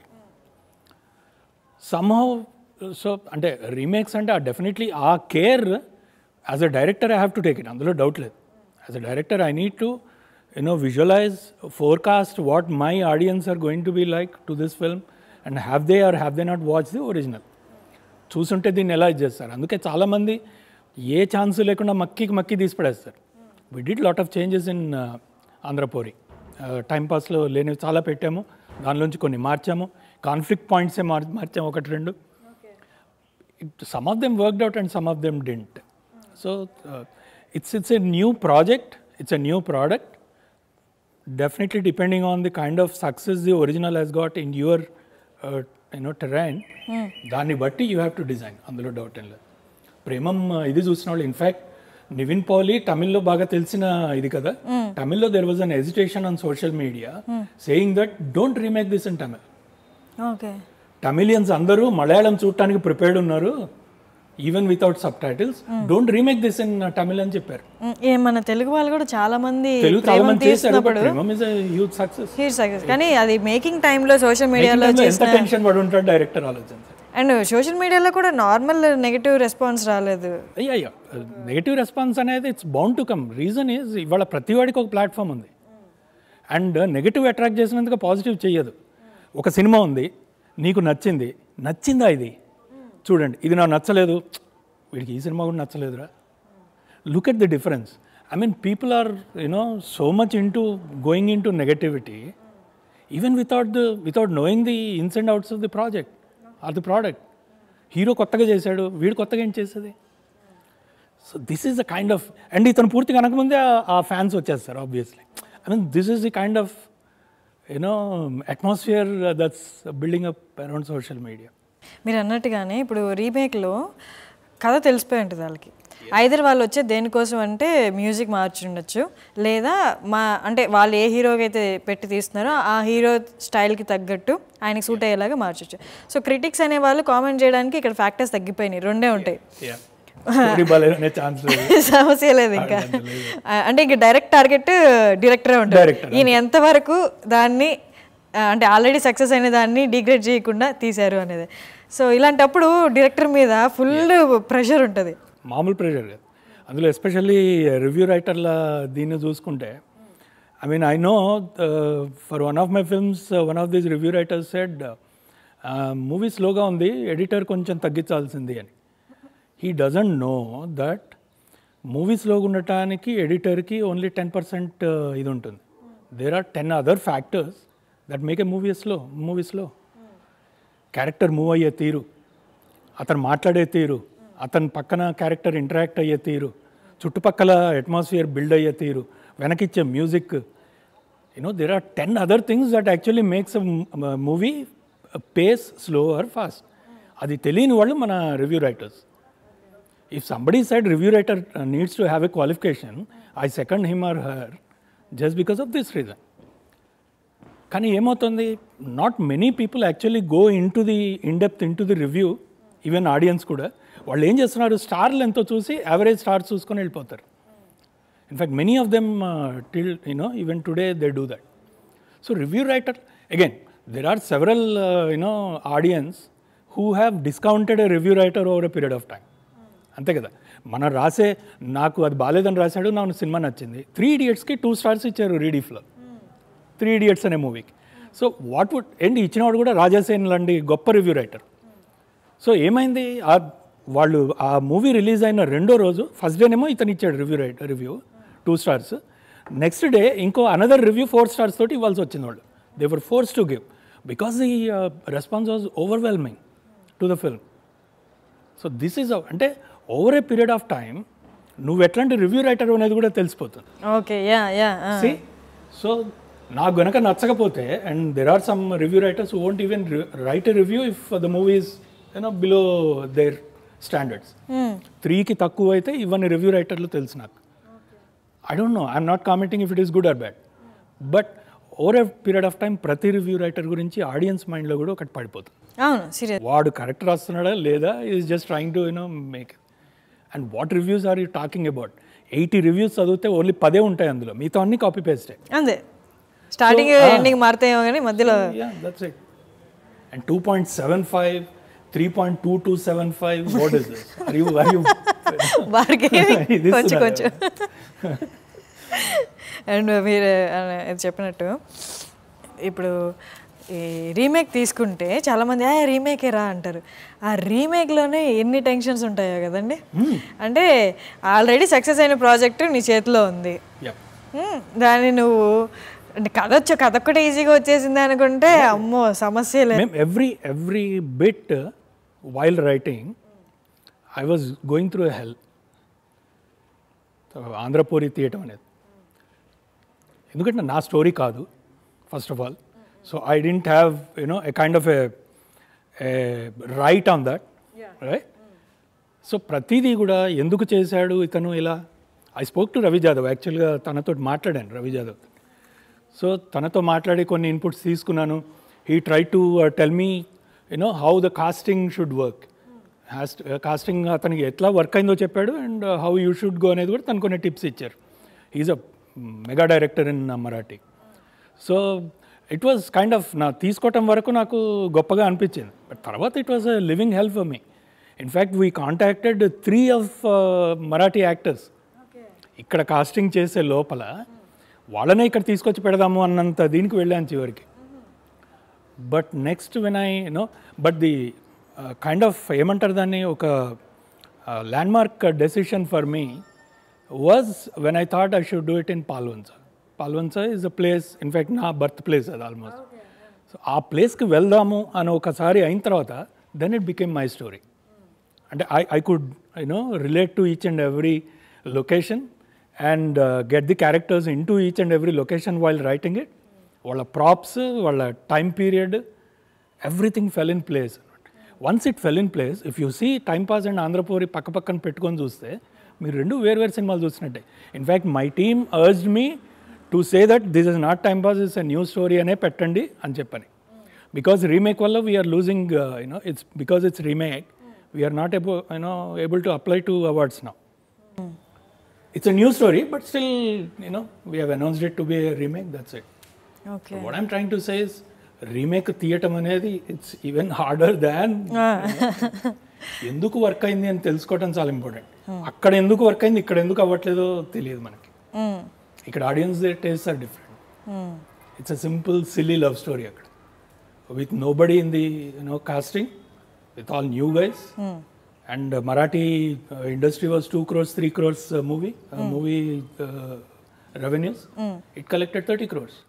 సమ్హౌ సో అంటే రీమేక్స్ అంటే ఆ డెఫినెట్లీ ఆ care as a director I have to take it అందులో డౌట్ లేదు as a director I need to you know visualise forecast what my audience are going to be like to this film and have they are have they not watch the original చూసుంటే దీన్ని ఎలా ఇది చేస్తారు అందుకే చాలామంది ఏ chance లేకుండా మక్కికి మక్కి తీసి పడేస్తారు we did lot of changes in ఆంధ్రపోరి time పాస్లో లేనివి చాలా పెట్టాము దానిలోంచి కొన్ని మార్చాము కాన్ఫ్లిక్ట్ పాయింట్సే మార్ మార్చాము ఒకటి రెండు some of them worked out and some of them didn't so it's it's a new project it's a new product definitely depending on the kind of success the original has got in your uh, you know terrain దాన్ని బట్టి you have to design అందులో doubt ఏం లేదు Premam uh, ఇది చూసిన వాళ్ళు in fact Nivin పౌలి తమిళ్లో బాగా తెలిసిన ఇది కదా తమిళ్లో there was an agitation on social media saying that don't remake this in Tamil okay Tamilians అందరూ మలయాళం చూడటానికి ప్రిపేర్డ్ ఉన్నారు even without subtitles don't remake this in Tamil అని చెప్పారు ఉమ్, ఏ మన తెలుగు వాళ్ళు కూడా చాలా మంది తెలుగు చాలా ప్రేమం మంది చేశారు తీస్తున్నప్పుడు Premam is huge success huge success కానీ అది మేకింగ్ టైంలో సోషల్ మీడియాలో ఎంత టెన్షన్ పడి ఉంటాడు డైరెక్టర్ ఆలోచించారు అండ్ సోషల్ మీడియాలో కూడా నార్మల్ నెగిటివ్ రెస్పాన్స్ రాలేదు అయ్యా అయ్యా నెగిటివ్ రెస్పాన్స్ అనేది it's bound to come reason is ఇవాళ ప్రతి వాడికి ఒక ప్లాట్ఫామ్ ఉంది అండ్ నెగిటివ్ అట్రాక్ట్ చేసినందుకు పాజిటివ్ చేయదు ఒక సినిమా ఉంది నీకు నచ్చింది నచ్చిందా ఇది చూడండి ఇది నాకు నచ్చలేదు వీడికి ఈ సినిమా కూడా నచ్చలేదురా look at the difference I mean people are you know so much into going into negativity even without the without knowing the ins and outs of the project or the product hero కొత్తగా చేశాడు వీడు కొత్తగా ఏం చేసేది so this is the kind of and ఇతను పూర్తిగా అనకముందే ఆ- ఆ ఫ్యాన్స్ వచ్చేస్తారు obviously I mean this is the kind of you know atmosphere that's building up around social media మీరు అన్నట్టుగానే ఇప్పుడు రీమేక్లో కథ తెలిసిపోయి ఉంటుంది వాళ్ళకి ఐదర్ వాళ్ళు వచ్చే దేనికోసం అంటే మ్యూజిక్ మార్చి ఉండొచ్చు లేదా మా అంటే వాళ్ళు ఏ హీరోకి అయితే పెట్టి తీస్తున్నారో ఆ హీరో స్టైల్కి తగ్గట్టు ఆయనకి సూట్ అయ్యేలాగా మార్చొచ్చు సో క్రిటిక్స్ అనే వాళ్ళు కామెంట్ చేయడానికి ఇక్కడ ఫ్యాక్టర్స్ తగ్గిపోయినాయి రెండే ఉంటాయి స్టోరీ బాగాలేదనే ఛాన్స్ లేదు సమస్య లేదు ఇంకా ఆ, అంటే ఇంక డైరెక్ట్ టార్గెట్ డైరెక్టరే ఉంటారు Director, ఈయన ఎంతవరకు దాన్ని ఆ, అంటే ఆల్రెడీ సక్సెస్ అయిన దాన్ని డిగ్రేడ్ చేయకుండా తీశారు అనేది సో ఇలాంటప్పుడు డైరెక్టర్ మీద ఫుల్ ప్రెషర్ ఉంటుంది మామూలు ప్రెషర్ కాదు అందులో ఎస్పెషల్లీ రివ్యూ రైటర్ల దీన్ని చూసుకుంటే I mean I know for one of my films one of these review writers said movie స్లోగా ఉంది ఎడిటర్ కొంచెం తగ్గించాల్సింది అని he doesn't know that movie స్లోగా ఉండటానికి ఎడిటర్కి ఓన్లీ టెన్ పర్సెంట్ ఇది ఉంటుంది there are ten other factors that make a movie slow movie slow character move అయ్యే తీరు అతను మాట్లాడే తీరు అతని పక్కన క్యారెక్టర్ ఇంటరాక్ట్ అయ్యే తీరు చుట్టుపక్కల అట్మాస్ఫియర్ బిల్డ్ అయ్యే తీరు వెనకిచ్చే music you know there are ten other things that actually makes movie pace slow or fast అది తెలియని వాళ్ళు మన review writers if somebody side review writer needs to have a qualification I second him or her just because of this reason కానీ ఏమవుతుంది not many people actually go in to the in depth in to the review even audience కూడా వాళ్ళు ఏం చేస్తున్నారు స్టార్లు ఎంతో చూసి average stars చూసుకొని వెళ్ళిపోతారు in fact many of them till you know even today they do that so review writer again there are several you know audience who have discounted a review writer over a period of time అంతే కదా మనం రాసే నాకు అది బాగాలేదని రాశాడు నాకు cinema నచ్చింది త్రీ ఇడియట్స్కి టూ స్టార్స్ ఇచ్చారు రీడీఫ్లో త్రీ ఇడియట్స్ అనే మూవీకి సో వాట్ వుడ్ ఏంటి ఇచ్చినవాడు కూడా రాజాసేన్ లాంటి గొప్ప రివ్యూ రైటర్ సో ఏమైంది ఆ వాళ్ళు ఆ మూవీ రిలీజ్ అయిన రెండో రోజు ఫస్ట్ డేనేమో ఇతను ఇచ్చాడు review writer review two stars next day ఇంకో అనదర్ రివ్యూ ఫోర్ స్టార్స్ తోటి ఇవ్వాల్సి వచ్చింది వాళ్ళు they were forced to give because the response was overwhelming to the film so this is అంటే over a period of time నువ్వు ఎట్లాంటి review writer అనేది కూడా తెలిసిపోతుంది okay yeah yeah see so నాకు గనక నచ్చకపోతే and there are some review writers won't even write a review if the movies you know below their standards త్రీకి తక్కువ అయితే ఇవన్నీ రివ్యూ రైటర్లు తెలుసు నాకు I don't know I'm not commenting if it is good or bad but over a period of time ప్రతి review writer గురించి audience మైండ్లో కూడా ఒకటి పడిపోతుంది అవును సీరియస్ వాడు కరెక్ట్ రాస్తున్నాడా లేదా is just trying to you know make and what reviews are you talking about eighty reviews చదివితే ఓన్లీ పదే ఉంటాయి అందులో మిగతా అన్ని కాపీ పేస్టే అంతే స్టార్టింగ్ ఎండింగ్ మారుతాయేమో కానీ మధ్యలో Yeah, that's it. And 2.75, 3.2275, what is this? Are you, are you? బార్కి ఇది కొంచెం ఇస్తున్నారా? కొంచెం అండ్ మీరు ఆ, ఇది చెప్పినట్టు ఇప్పుడు ఈ రీమేక్ తీసుకుంటే చాలామంది ఆ రీమేకే రా అంటారు ఆ రీమేక్లోనే ఎన్ని టెన్షన్స్ ఉంటాయో కదండి అంటే ఆల్రెడీ సక్సెస్ అయిన ప్రాజెక్ట్ నీ చేతిలో ఉంది yeah. మ్మ్. దాన్ని నువ్వు అంటే కథ వచ్చి కథ ఒక్కటి ఈజీగా వచ్చేసింది అనుకుంటే అమ్మో సమస్య లేదు Ma'am, every, every bit uh, while writing, I was going through a hell. So, ఆంధ్రపూరి తీయటం అనేది ఎందుకంటే నా స్టోరీ కాదు first of all so I didn't have you know a kind of a right on that right so ప్రతిదీ కూడా ఎందుకు చేశాడు ఇతను ఇలా I spoke to Ravi Jadhav యాక్చువల్గా తనతో మాట్లాడాను రవి జాదవ్ సో తనతో మాట్లాడి కొన్ని ఇన్పుట్స్ తీసుకున్నాను he try to tell me you know how the casting should work has casting అతనికి ఎట్లా వర్క్ అయిందో చెప్పాడు and how you should go అనేది కూడా తను కొన్ని టిప్స్ ఇచ్చారు is a mega director in Marathi so it was kind of నా తీసుకోవటం వరకు నాకు గొప్పగా అనిపించింది బట్ తర్వాత it was a living help for me in fact we contacted three of Marathi actors ఇక్కడ కాస్టింగ్ చేసే లోపల వాళ్ళనే ఇక్కడ తీసుకొచ్చి పెడదాము అన్నంత దీనికి వెళ్ళాను చివరికి but next when I know but the kind of ఏమంటారు దాన్ని ఒక landmark decision for me was when I thought I should do it in Palwancha Palwancha is a place in fact నా బర్త్ ప్లేస్ అది ఆల్మోస్ట్ సో ఆ ప్లేస్కి వెళ్దాము అని ఒకసారి అయిన తర్వాత then it became my story అంటే I I could you know relate to each and every location and get the characters in to each and every location while writing it వాళ్ళ ప్రాప్స్ వాళ్ళ time period everything fell in place once it fell in place if you see time pass and ఆంధ్రపూరి పక్క పక్కన పెట్టుకొని చూస్తే మీరు రెండు వేరు వేరు సినిమాలు చూసినట్టే in fact my team urged me to say that this is not time pass is a new story అనే పెట్టండి అని చెప్పని బికాస్ రీమేక్ వల్ల we're losing you know it's because it's remake we're not able you know able to apply to awards now it's a new story but still you know we have announced it to be remake that's it okay what I'm trying to says remake తీయటం అనేది it's even harder దాన్ ఎందుకు work అయింది అని తెలుసుకోవటం చాలా important అక్కడ ఎందుకు work అయింది ఇక్కడ ఎందుకు అవ్వట్లేదో తెలియదు మనకి ఇక్కడ audience taste are different it's a simple silly love story అక్కడ with nobody in the you know casting with all new guys and Marathi industry was two crores three crores movie movie revenues it collected thirty crores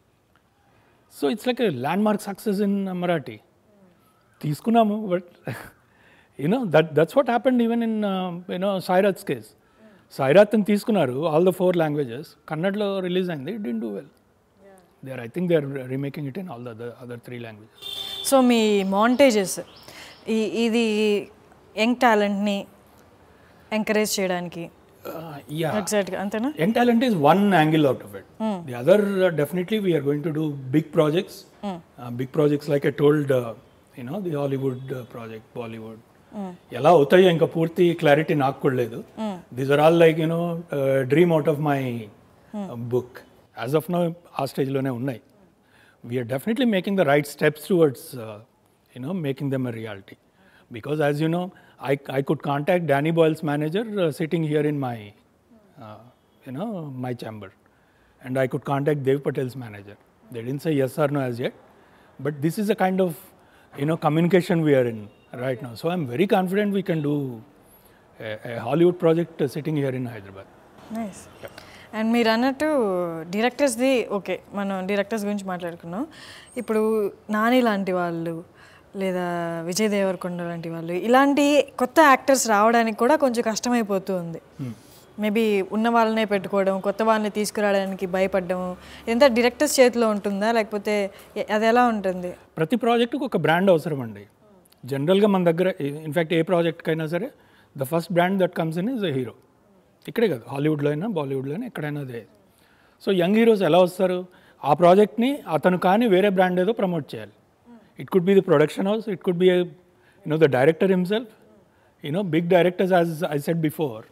so it's like landmark success in Marathi తీసుకున్నాము but you know that that's what happened even in you know Sairat's case సాయిరాత్ని తీసుకున్నారు all the four languages కన్నడలో release అయింది didn't do well they are I think they are remaking it in all the other three languages so me montages ఈ ఇది young టాలెంట్ని encourage చేయడానికి yeah ఎగ్జాక్ట్గా అంతేనా Young talent is one angle out of it. The other, uh, definitely, we are going to do big projects. Uh, big projects, like I told, uh, you know, the Hollywood uh, project, Bollywood. ఎలా అవుతాయో ఇంకా పూర్తి clarity నాకు కూడా లేదు these are all like you know dream out of my book as of now ఆ స్టేజ్లోనే ఉన్నాయి we're definitely making the right steps towards you know making them a reality because as you know I I could contact Danny Boyle's manager sitting here in my uh, you know, my chamber. And I could contact Dev Patel's manager. They didn't say yes or no as yet. But this is a kind of, you know, communication we are in right now. So I'm very confident we can do a, a Hollywood project uh, sitting here in Hyderabad. Nice and మీరు అన్నట్టు డైరెక్టర్స్ది okay మనం directors గురించి మాట్లాడుకున్నాం ఇప్పుడు నాని లాంటి వాళ్ళు లేదా విజయ్ దేవరకొండ లాంటి వాళ్ళు ఇలాంటి కొత్త యాక్టర్స్ రావడానికి కూడా కొంచెం కష్టమైపోతూ ఉంది మేబీ ఉన్న వాళ్ళనే పెట్టుకోవడం కొత్త వాళ్ళని తీసుకురావడానికి భయపడడం ఎంత డైరెక్టర్స్ చేతిలో ఉంటుందా లేకపోతే ఎ- అది ఎలా ఉంటుంది ప్రతి ప్రాజెక్టుకు ఒక బ్రాండ్ అవసరం అండి జనరల్గా మన దగ్గర ఇన్ఫ్యాక్ట్ ఏ ప్రాజెక్ట్కైనా సరే the first brand that comes in is a hero ఇక్కడే కాదు హాలీవుడ్లో అయినా బాలీవుడ్లో అయినా ఎక్కడైనా అదే సో యంగ్ హీరోస్ ఎలా వస్తారు ఆ ప్రాజెక్ట్ని అతను కానీ వేరే బ్రాండ్ ఏదో ప్రమోట్ చేయాలి it could be the production house it could be you know the director himself you know big directors as I said before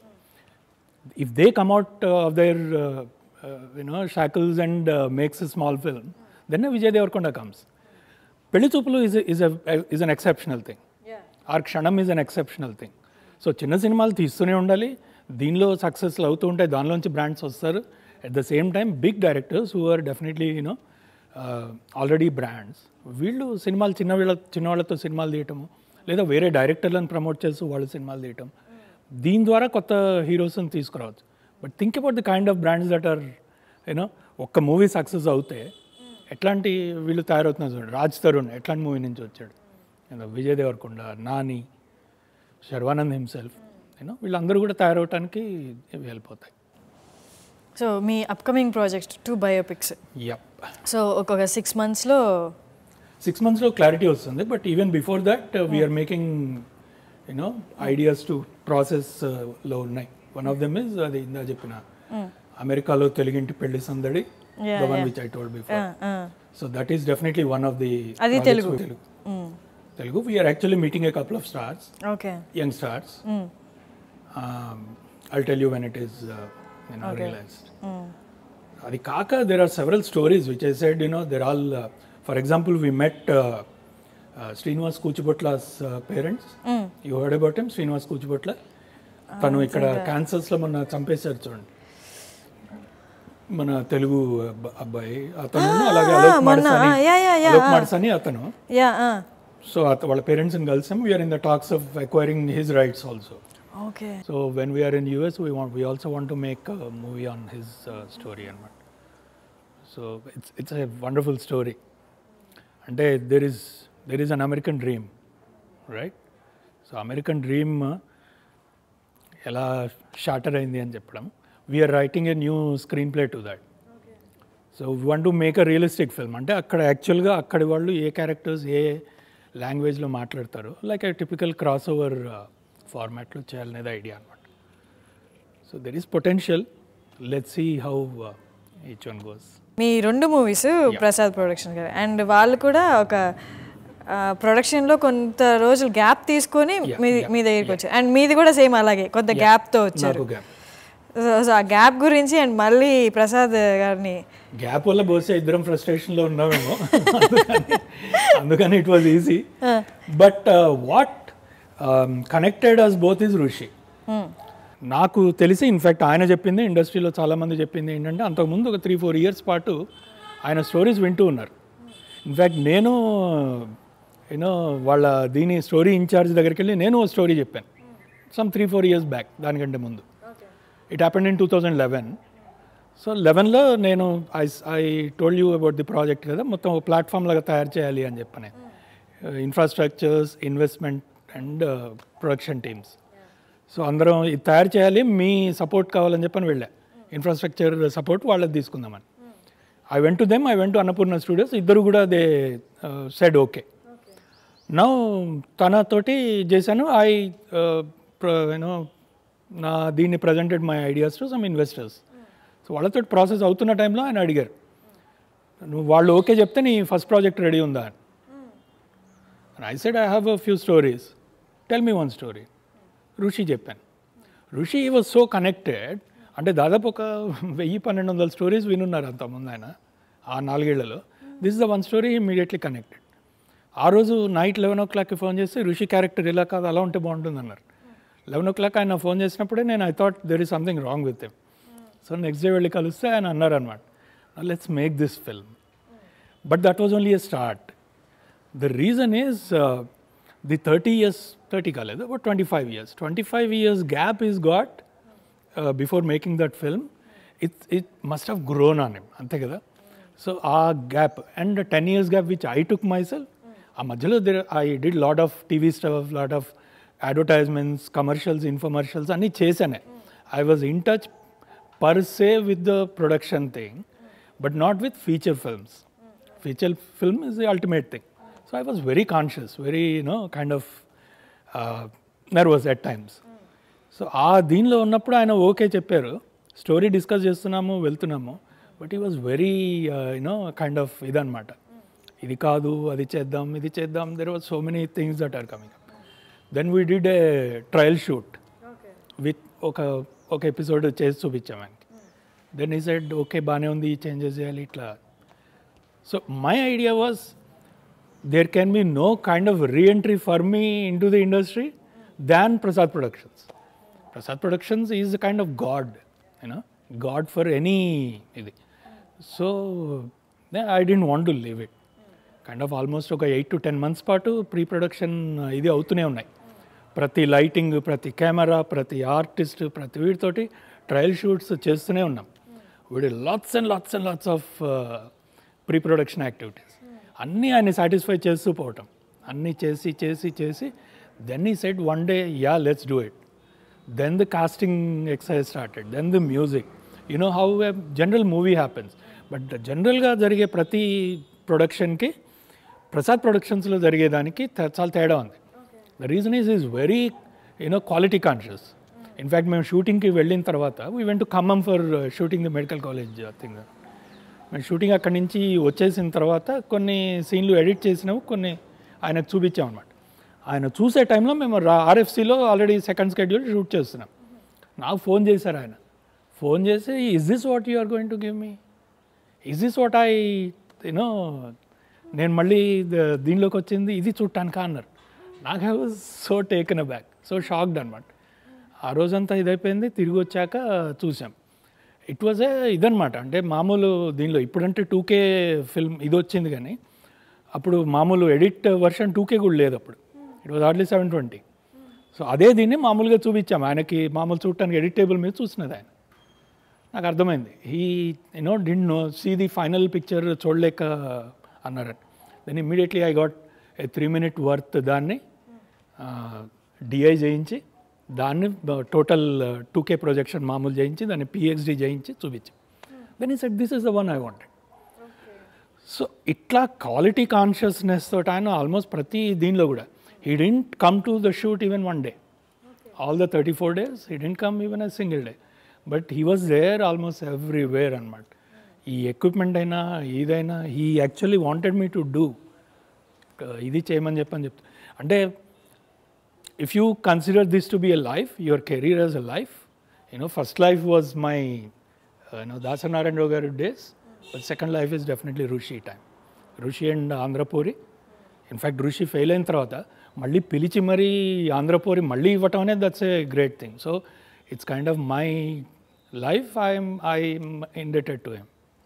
if they come out uh, of their uh, uh, you know shackles and uh, makes a small film, then Vijay Devarkonda comes. Pelli Choopulu is a, is a is an exceptional thing. Or Kshanam is an exceptional thing so చిన్న సినిమాలు తీస్తూనే ఉండాలి దీనిలో సక్సెస్లు అవుతూ ఉంటాయి దానిలోంచి brands వస్తారు at the same time big directors who are definitely you know already brands వీళ్ళు సినిమాలు చిన్న వీళ్ళ చిన్నవాళ్ళతో సినిమాలు తీయటము లేదా వేరే డైరెక్టర్లను ప్రమోట్ చేస్తూ వాళ్ళు సినిమాలు తీయటం దీని ద్వారా కొత్త హీరోస్ని తీసుకురావచ్చు but think about the kind of brands that are you know ఒక్క మూవీ సక్సెస్ అవుతే ఎట్లాంటి వీళ్ళు తయారవుతున్నారు చూడండి రాజ్ తరుణ్ ఎట్లాంటి మూవీ నుంచి వచ్చాడు You know, Vijay Deverakonda Nani Sharwanand himself you know వీళ్ళందరూ కూడా తయారవటానికి ఇవి హెల్ప్ అవుతాయి so me upcoming project two biopics yup so ఒక్కొక్క సిక్స్ మంత్స్లో సిక్స్ మంత్స్లో క్లారిటీ వస్తుంది but even before that we're making you know ideas to ప్రాసెస్లో ఉన్నాయి వన్ ఆఫ్ దెమ్ ఇస్ అది ఇందా చెప్పిన అమెరికాలో తెలుగింటి పెళ్లి సందడి the one which I told before so that is definitely one of the అది Telugu. Telugu Telugu. We are actually meeting a couple of stars, okay young stars. Um, I'll tell you when it is, uh, you know, realized. అది కాక there are several stories which I said, you know, they're all, uh, for example, we met uh, uh, Srinivas Kuchibotla's uh, parents. You heard about him, Srinivas Kuchibotla? తను ఇక్కడ క్యాన్సర్స్లో మొన్న చంపేశారు చూడండి మన తెలుగు అబ్బ- అబ్బాయి అతను అలాగే Alok Madasani yeah, yeah, yeah, Alok Madasani అతను యా సో అత వాళ్ళ పేరెంట్స్ని కలిసాం we're in the talks of acquiring his rights also okay so when we're in US we want we also want to make movie on his story అనమాట so it's it's a wonderful story అంటే there is there is an American dream right so American dream ఎలా shorter అయింది అని చెప్పడం we're writing A new screenplay to that so one to make a realistic film అంటే అక్కడ యాక్చువల్గా అక్కడి వాళ్ళు ఏ క్యారెక్టర్స్ ఏ లాంగ్వేజ్లో మాట్లాడతారు like a typical cross over ఫార్మాట్లో చేయాలనేది ఐడియా అనమాట so there is potential let see how each one goes మీ రెండు movies Prasad production garu and వాళ్ళు కూడా ఒక ప్రొడక్షన్లో కొంత రోజులు గ్యాప్ తీసుకొని మీ మీ దగ్గరికి వచ్చారు అండ్ మీది కూడా సేమ్ అలాగే కొంత గ్యాప్తో వచ్చారు నాకు గ్యాప్ సో సో ఆ గ్యాప్ గురించి అండ్ మళ్ళీ ప్రసాద్ గారిని గ్యాప్ వల్ల బహుశా ఇద్దరం ఫ్రస్ట్రేషన్లో ఉన్నామేమో అందుకని అందుకని it was easy but what connected us both is Rishi నాకు తెలిసి ఇన్ఫ్యాక్ట్ ఆయన చెప్పింది ఇండస్ట్రీలో చాలామంది చెప్పింది ఏంటంటే అంతకుముందు ఒక త్రీ ఫోర్ ఇయర్స్ పాటు ఆయన స్టోరీస్ వింటూ ఉన్నారు ఇన్ఫ్యాక్ట్ నేను యూనో వాళ్ళ దీని స్టోరీ ఇన్ఛార్జ్ దగ్గరికి వెళ్ళి నేను ఓ స్టోరీ చెప్పాను some three four years back దానికంటే ముందు it happened in two thousand eleven so లెవెన్లో నేను I I told you about the project కదా మొత్తం ఒక ప్లాట్ఫామ్ లాగా తయారు చేయాలి అని చెప్పని infrastructures investment and production teams so అందరం ఇది తయారు చేయాలి మీ సపోర్ట్ కావాలని చెప్పని వెళ్ళా ఇన్ఫ్రాస్ట్రక్చర్ సపోర్ట్ వాళ్ళది తీసుకుందామని I went to them I went to Annapurna studios ఇద్దరు కూడా దే సెడ్ ఓకే నా తనతోటి చేశాను ఐ యూనో నా దీన్ని presented my ideas to some investors so వాళ్ళతో ప్రాసెస్ అవుతున్న టైంలో ఆయన అడిగారు నువ్వు వాళ్ళు ఓకే చెప్తే నీ ఫస్ట్ ప్రాజెక్ట్ రెడీ ఉందా అని I said I have a few stories tell me one story Rushi చెప్పాను ఋషి వాజ్ సో కనెక్టెడ్ అంటే దాదాపు ఒక వెయ్యి పన్నెండు వందల స్టోరీస్ వినున్నారు అంతకుముందు ఆయన ఆ నాలుగేళ్లలో this the one story immediately connected ఆ రోజు నైట్ లెవెన్ ఓ క్లాక్కి ఫోన్ చేస్తే ఋషి క్యారెక్టర్ ఇలా కాదు అలా ఉంటే బాగుంటుంది అన్నారు లెవెన్ ఓ క్లాక్ ఆయన ఫోన్ చేసినప్పుడే నేను I thought there is something wrong with him so next day వెళ్ళి కలిస్తే ఆయన అన్నారు అనమాట let's make this film but that was only a start the reason is the thirty years thirty కాలేదు but twenty five years twenty five years gap is got before making that film it it must have grown on him అంతే కదా so ఆ gap and ten years gap which I took myself ఆ మధ్యలో there I did lot of TV stuff lot of advertisements commercials infomercials అన్నీ చేశానే I was in touch per se with the production thing but not with feature films feature film is the ultimate thing so I was very conscious very you know kind of nervous at times so ఆ దీనిలో ఉన్నప్పుడు ఆయన okay చెప్పారు story discuss చేస్తున్నాము వెళ్తున్నాము but ఈ was very you know kind of ఇదనమాట ఇది కాదు అది చేద్దాం ఇది చేద్దాం there was so many things that are coming up then we did a trial shoot with ఒక ఒక ఎపిసోడ్ చేసి చూపించాం ఆయనకి దెన్ ఈ సైడ్ ఓకే బాగానే ఉంది చేంజెస్ చేయాలి ఇట్లా so my idea was there can be no kind of reentry for me in to the industry than Prasad Productions Prasad Productions is a kind of god you know god for any ఇది so I didn't want to leave it kind of almost ఒక eight to ten months పాటు pre production ఇది అవుతూనే ఉన్నాయి ప్రతి lighting ప్రతి camera ప్రతి artist ప్రతి వీటితోటి ట్రయల్ షూట్స్ చేస్తూనే ఉన్నాం వీడి lots and lots and lots of pre production activities అన్నీ ఆయన సాటిస్ఫై చేస్తూ పోవటం అన్నీ చేసి చేసి చేసి దెన్ ఈ set one day yeah let's do it then the casting exercise started then the music you know how a general movie happens but జనరల్గా జరిగే ప్రతి ప్రొడక్షన్కి ప్రసాద్ ప్రొడక్షన్స్లో జరిగేదానికి త- చాలా తేడా ఉంది the reason is is very you know quality conscious in fact మేము షూటింగ్కి వెళ్ళిన తర్వాత we went to Khammam for shooting the medical college thing మేము షూటింగ్ అక్కడి నుంచి వచ్చేసిన తర్వాత కొన్ని సీన్లు ఎడిట్ చేసినాము కొన్ని ఆయనకు చూపించాం అనమాట ఆయన చూసే టైంలో మేము ఆర్ఎఫ్సిలో ఆల్రెడీ సెకండ్ స్కెడ్యూల్ షూట్ చేస్తున్నాం నాకు ఫోన్ చేశారు ఆయన ఫోన్ చేసి is this what you are going to give me is this what I you know నేను మళ్ళీ ద- దీనిలోకి వచ్చింది ఇది చూడటానికా అన్నారు నాకు I was so taken aback so shocked అనమాట ఆ రోజంతా ఇదైపోయింది తిరిగి వచ్చాక చూసాం ఇట్ వాజ్ ఏ ఇదనమాట అంటే మామూలు దీనిలో ఇప్పుడంటే టూ కే ఫిల్మ్ ఇది వచ్చింది కానీ అప్పుడు మామూలు ఎడిట్ వర్షన్ టూ కే కూడా లేదు అప్పుడు it was hardly seven twenty so అదే దీన్ని మామూలుగా చూపించాం ఆయనకి మామూలు చూడటానికి ఎడిట్ టేబుల్ మీద చూసినది ఆయన నాకు అర్థమైంది ఈ you know didn't no see the final picture చూడలేక అన్నారు then immediately I got a three minute worth దాన్ని డిఐ చేయించి దాన్ని టోటల్ టూ కే ప్రొజెక్షన్ మామూలు చేయించి దాన్ని పిహెచ్డి చేయించి చూపించి దెన్ ఈ set this is the one I wanted so ఇట్లా క్వాలిటీ కాన్షియస్నెస్ తోటి ఆయన ఆల్మోస్ట్ ప్రతి దీనిలో కూడా he didn't come to the shoot even one day all the thirty four days he didn't come even a single day but he was there almost everywhere అనమాట ఈ equipment అయినా ఏదైనా he actually wanted me to do ఇది చేయమని చెప్పని చెప్తా అంటే if you consider this to be a life, your career as a life, you know, first life was my, uh, you know, Dasanarayan Rogaru days, but second life is definitely Rushi time. Rushi and Andhrapuri. In fact Rushi fail అయిన తర్వాత మళ్ళీ పిలిచి మరీ ఆంధ్రపూరి మళ్ళీ ఇవ్వటం అనేది that's a great thing so it's kind of my life I'm I'm indebted to him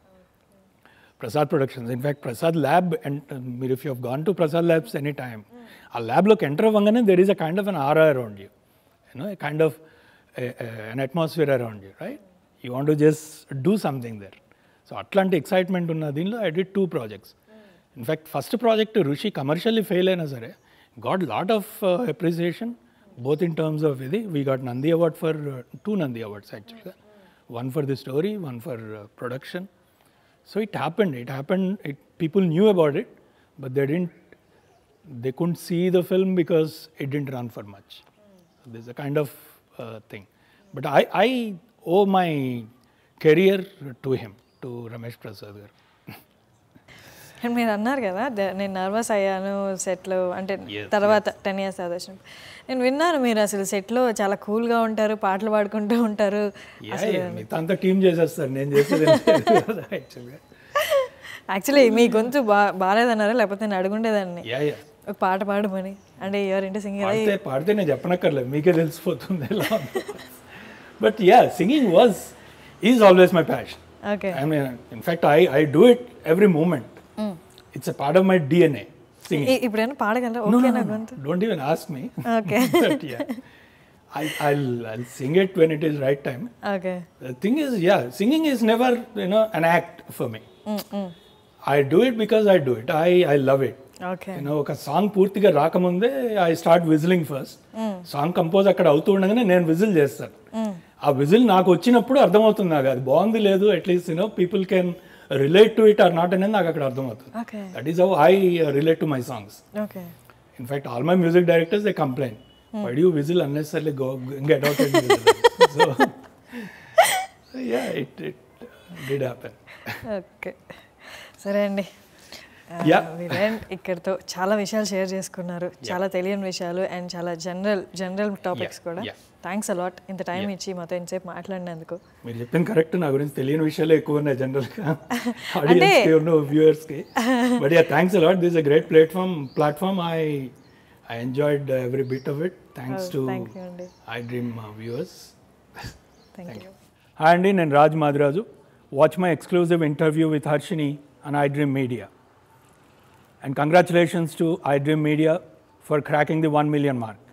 Prasad Productions in fact Prasad lab and మీరు if you have gone to Prasad labs any time ఆ ల్యాబ్లోకి ఎంటర్ అవ్వగానే there is a kind of an aura around you you know a kind of an atmosphere around you right you want to just do something there so అట్లాంటి excitement ఉన్న దీనిలో I did two projects in fact first project Rushi commercially fail అయినా సరే got lot of appreciation both in terms of ఇది we got Nandi award for two Nandi awards యాక్చువల్గా one for the story one for production So it happened. It happened. It, people knew about it, but they didn't. They couldn't see the film because it didn't run for much. So there's a kind of uh, thing. But I, I owe my career to him, to Ramesh Prasad. garu. And మీరు అన్నారు కదా the- నేను nervous అయ్యాను సెట్లో అంటే Yes, తర్వాత ten years ఆదర్శనం నేను విన్నాను మీరు అసలు సెట్లో చాలా కూల్గా ఉంటారు పాటలు పాడుకుంటూ ఉంటారు Yeah, yeah, మిగతా అంతా టీమ్ చేసేస్తారు నేను చేసేది యాక్చువల్గా యాక్చువల్లీ మీ గొంతు బా బాగాలేదన్నారా లేకపోతే నేను అడుగుండేదాన్ని యా యా ఒక పాట పాడమని అంటే ఎవరు ఇంటి సింగర్ పాడితే పాడితే నేను చెప్పనక్కర్లేదు మీకే తెలిసిపోతుంది ఎలా but yeah singing was is always my passion okay I mean, in fact, I, I do it every moment. It's a part of my DNA. Singing. ఇప్పుడైనా పాడగలరా no, ఓకే no, నా no, గొంతు Don't even ask me. Okay. but yeah, I, I'll, I'll sing it when it is right time. Okay The thing is, yeah, singing is never, you know, an act for me. I do it because I do it. I, I love it. Okay You know, ఒక song పూర్తిగా రాకముందే I start whistling first song compose అక్కడ అవుతూ ఉండగానే నేను whistle చేస్తాను ఆ whistle నాకు వచ్చినప్పుడు అర్థమవుతుంది నాకు అది బాగుంది లేదు at least you know people can relate to it or not అనేది నాకు అక్కడ అర్థమవుతుంది okay that is how I relate to my songs okay in fact all my music directors they complain why do whistle unnecessarily go get out so yeah it it did happen okay సరే అండి ఆ, Yeah. Viren ఇక్కడితో చాలా విషయాలు share చేసుకున్నారు చాలా తెలియని విషయాలు అండ్ చాలా జనరల్ జనరల్ టాపిక్స్ కూడా yeah. థ్యాంక్స్ అలాట్ ఇంత టైం ఇచ్చి మాతో ఇంతసేపు మాట్లాడినందుకు మీరు చెప్పింది కరెక్ట్ నా గురించి తెలియని విషయాలు ఎక్కువ ఉన్నాయి జనరల్గా ఆడియన్స్కి ఉన్న వ్యూవర్స్కి but yeah thanks a lot this a great platform platform I I enjoyed every bit of it thanks to thank you అండి I dream viewers thank you hi అండి నేను Raj Madiraju watch my exclusive interview with Harshini and I dream media and congratulations to I dream media for cracking the one million mark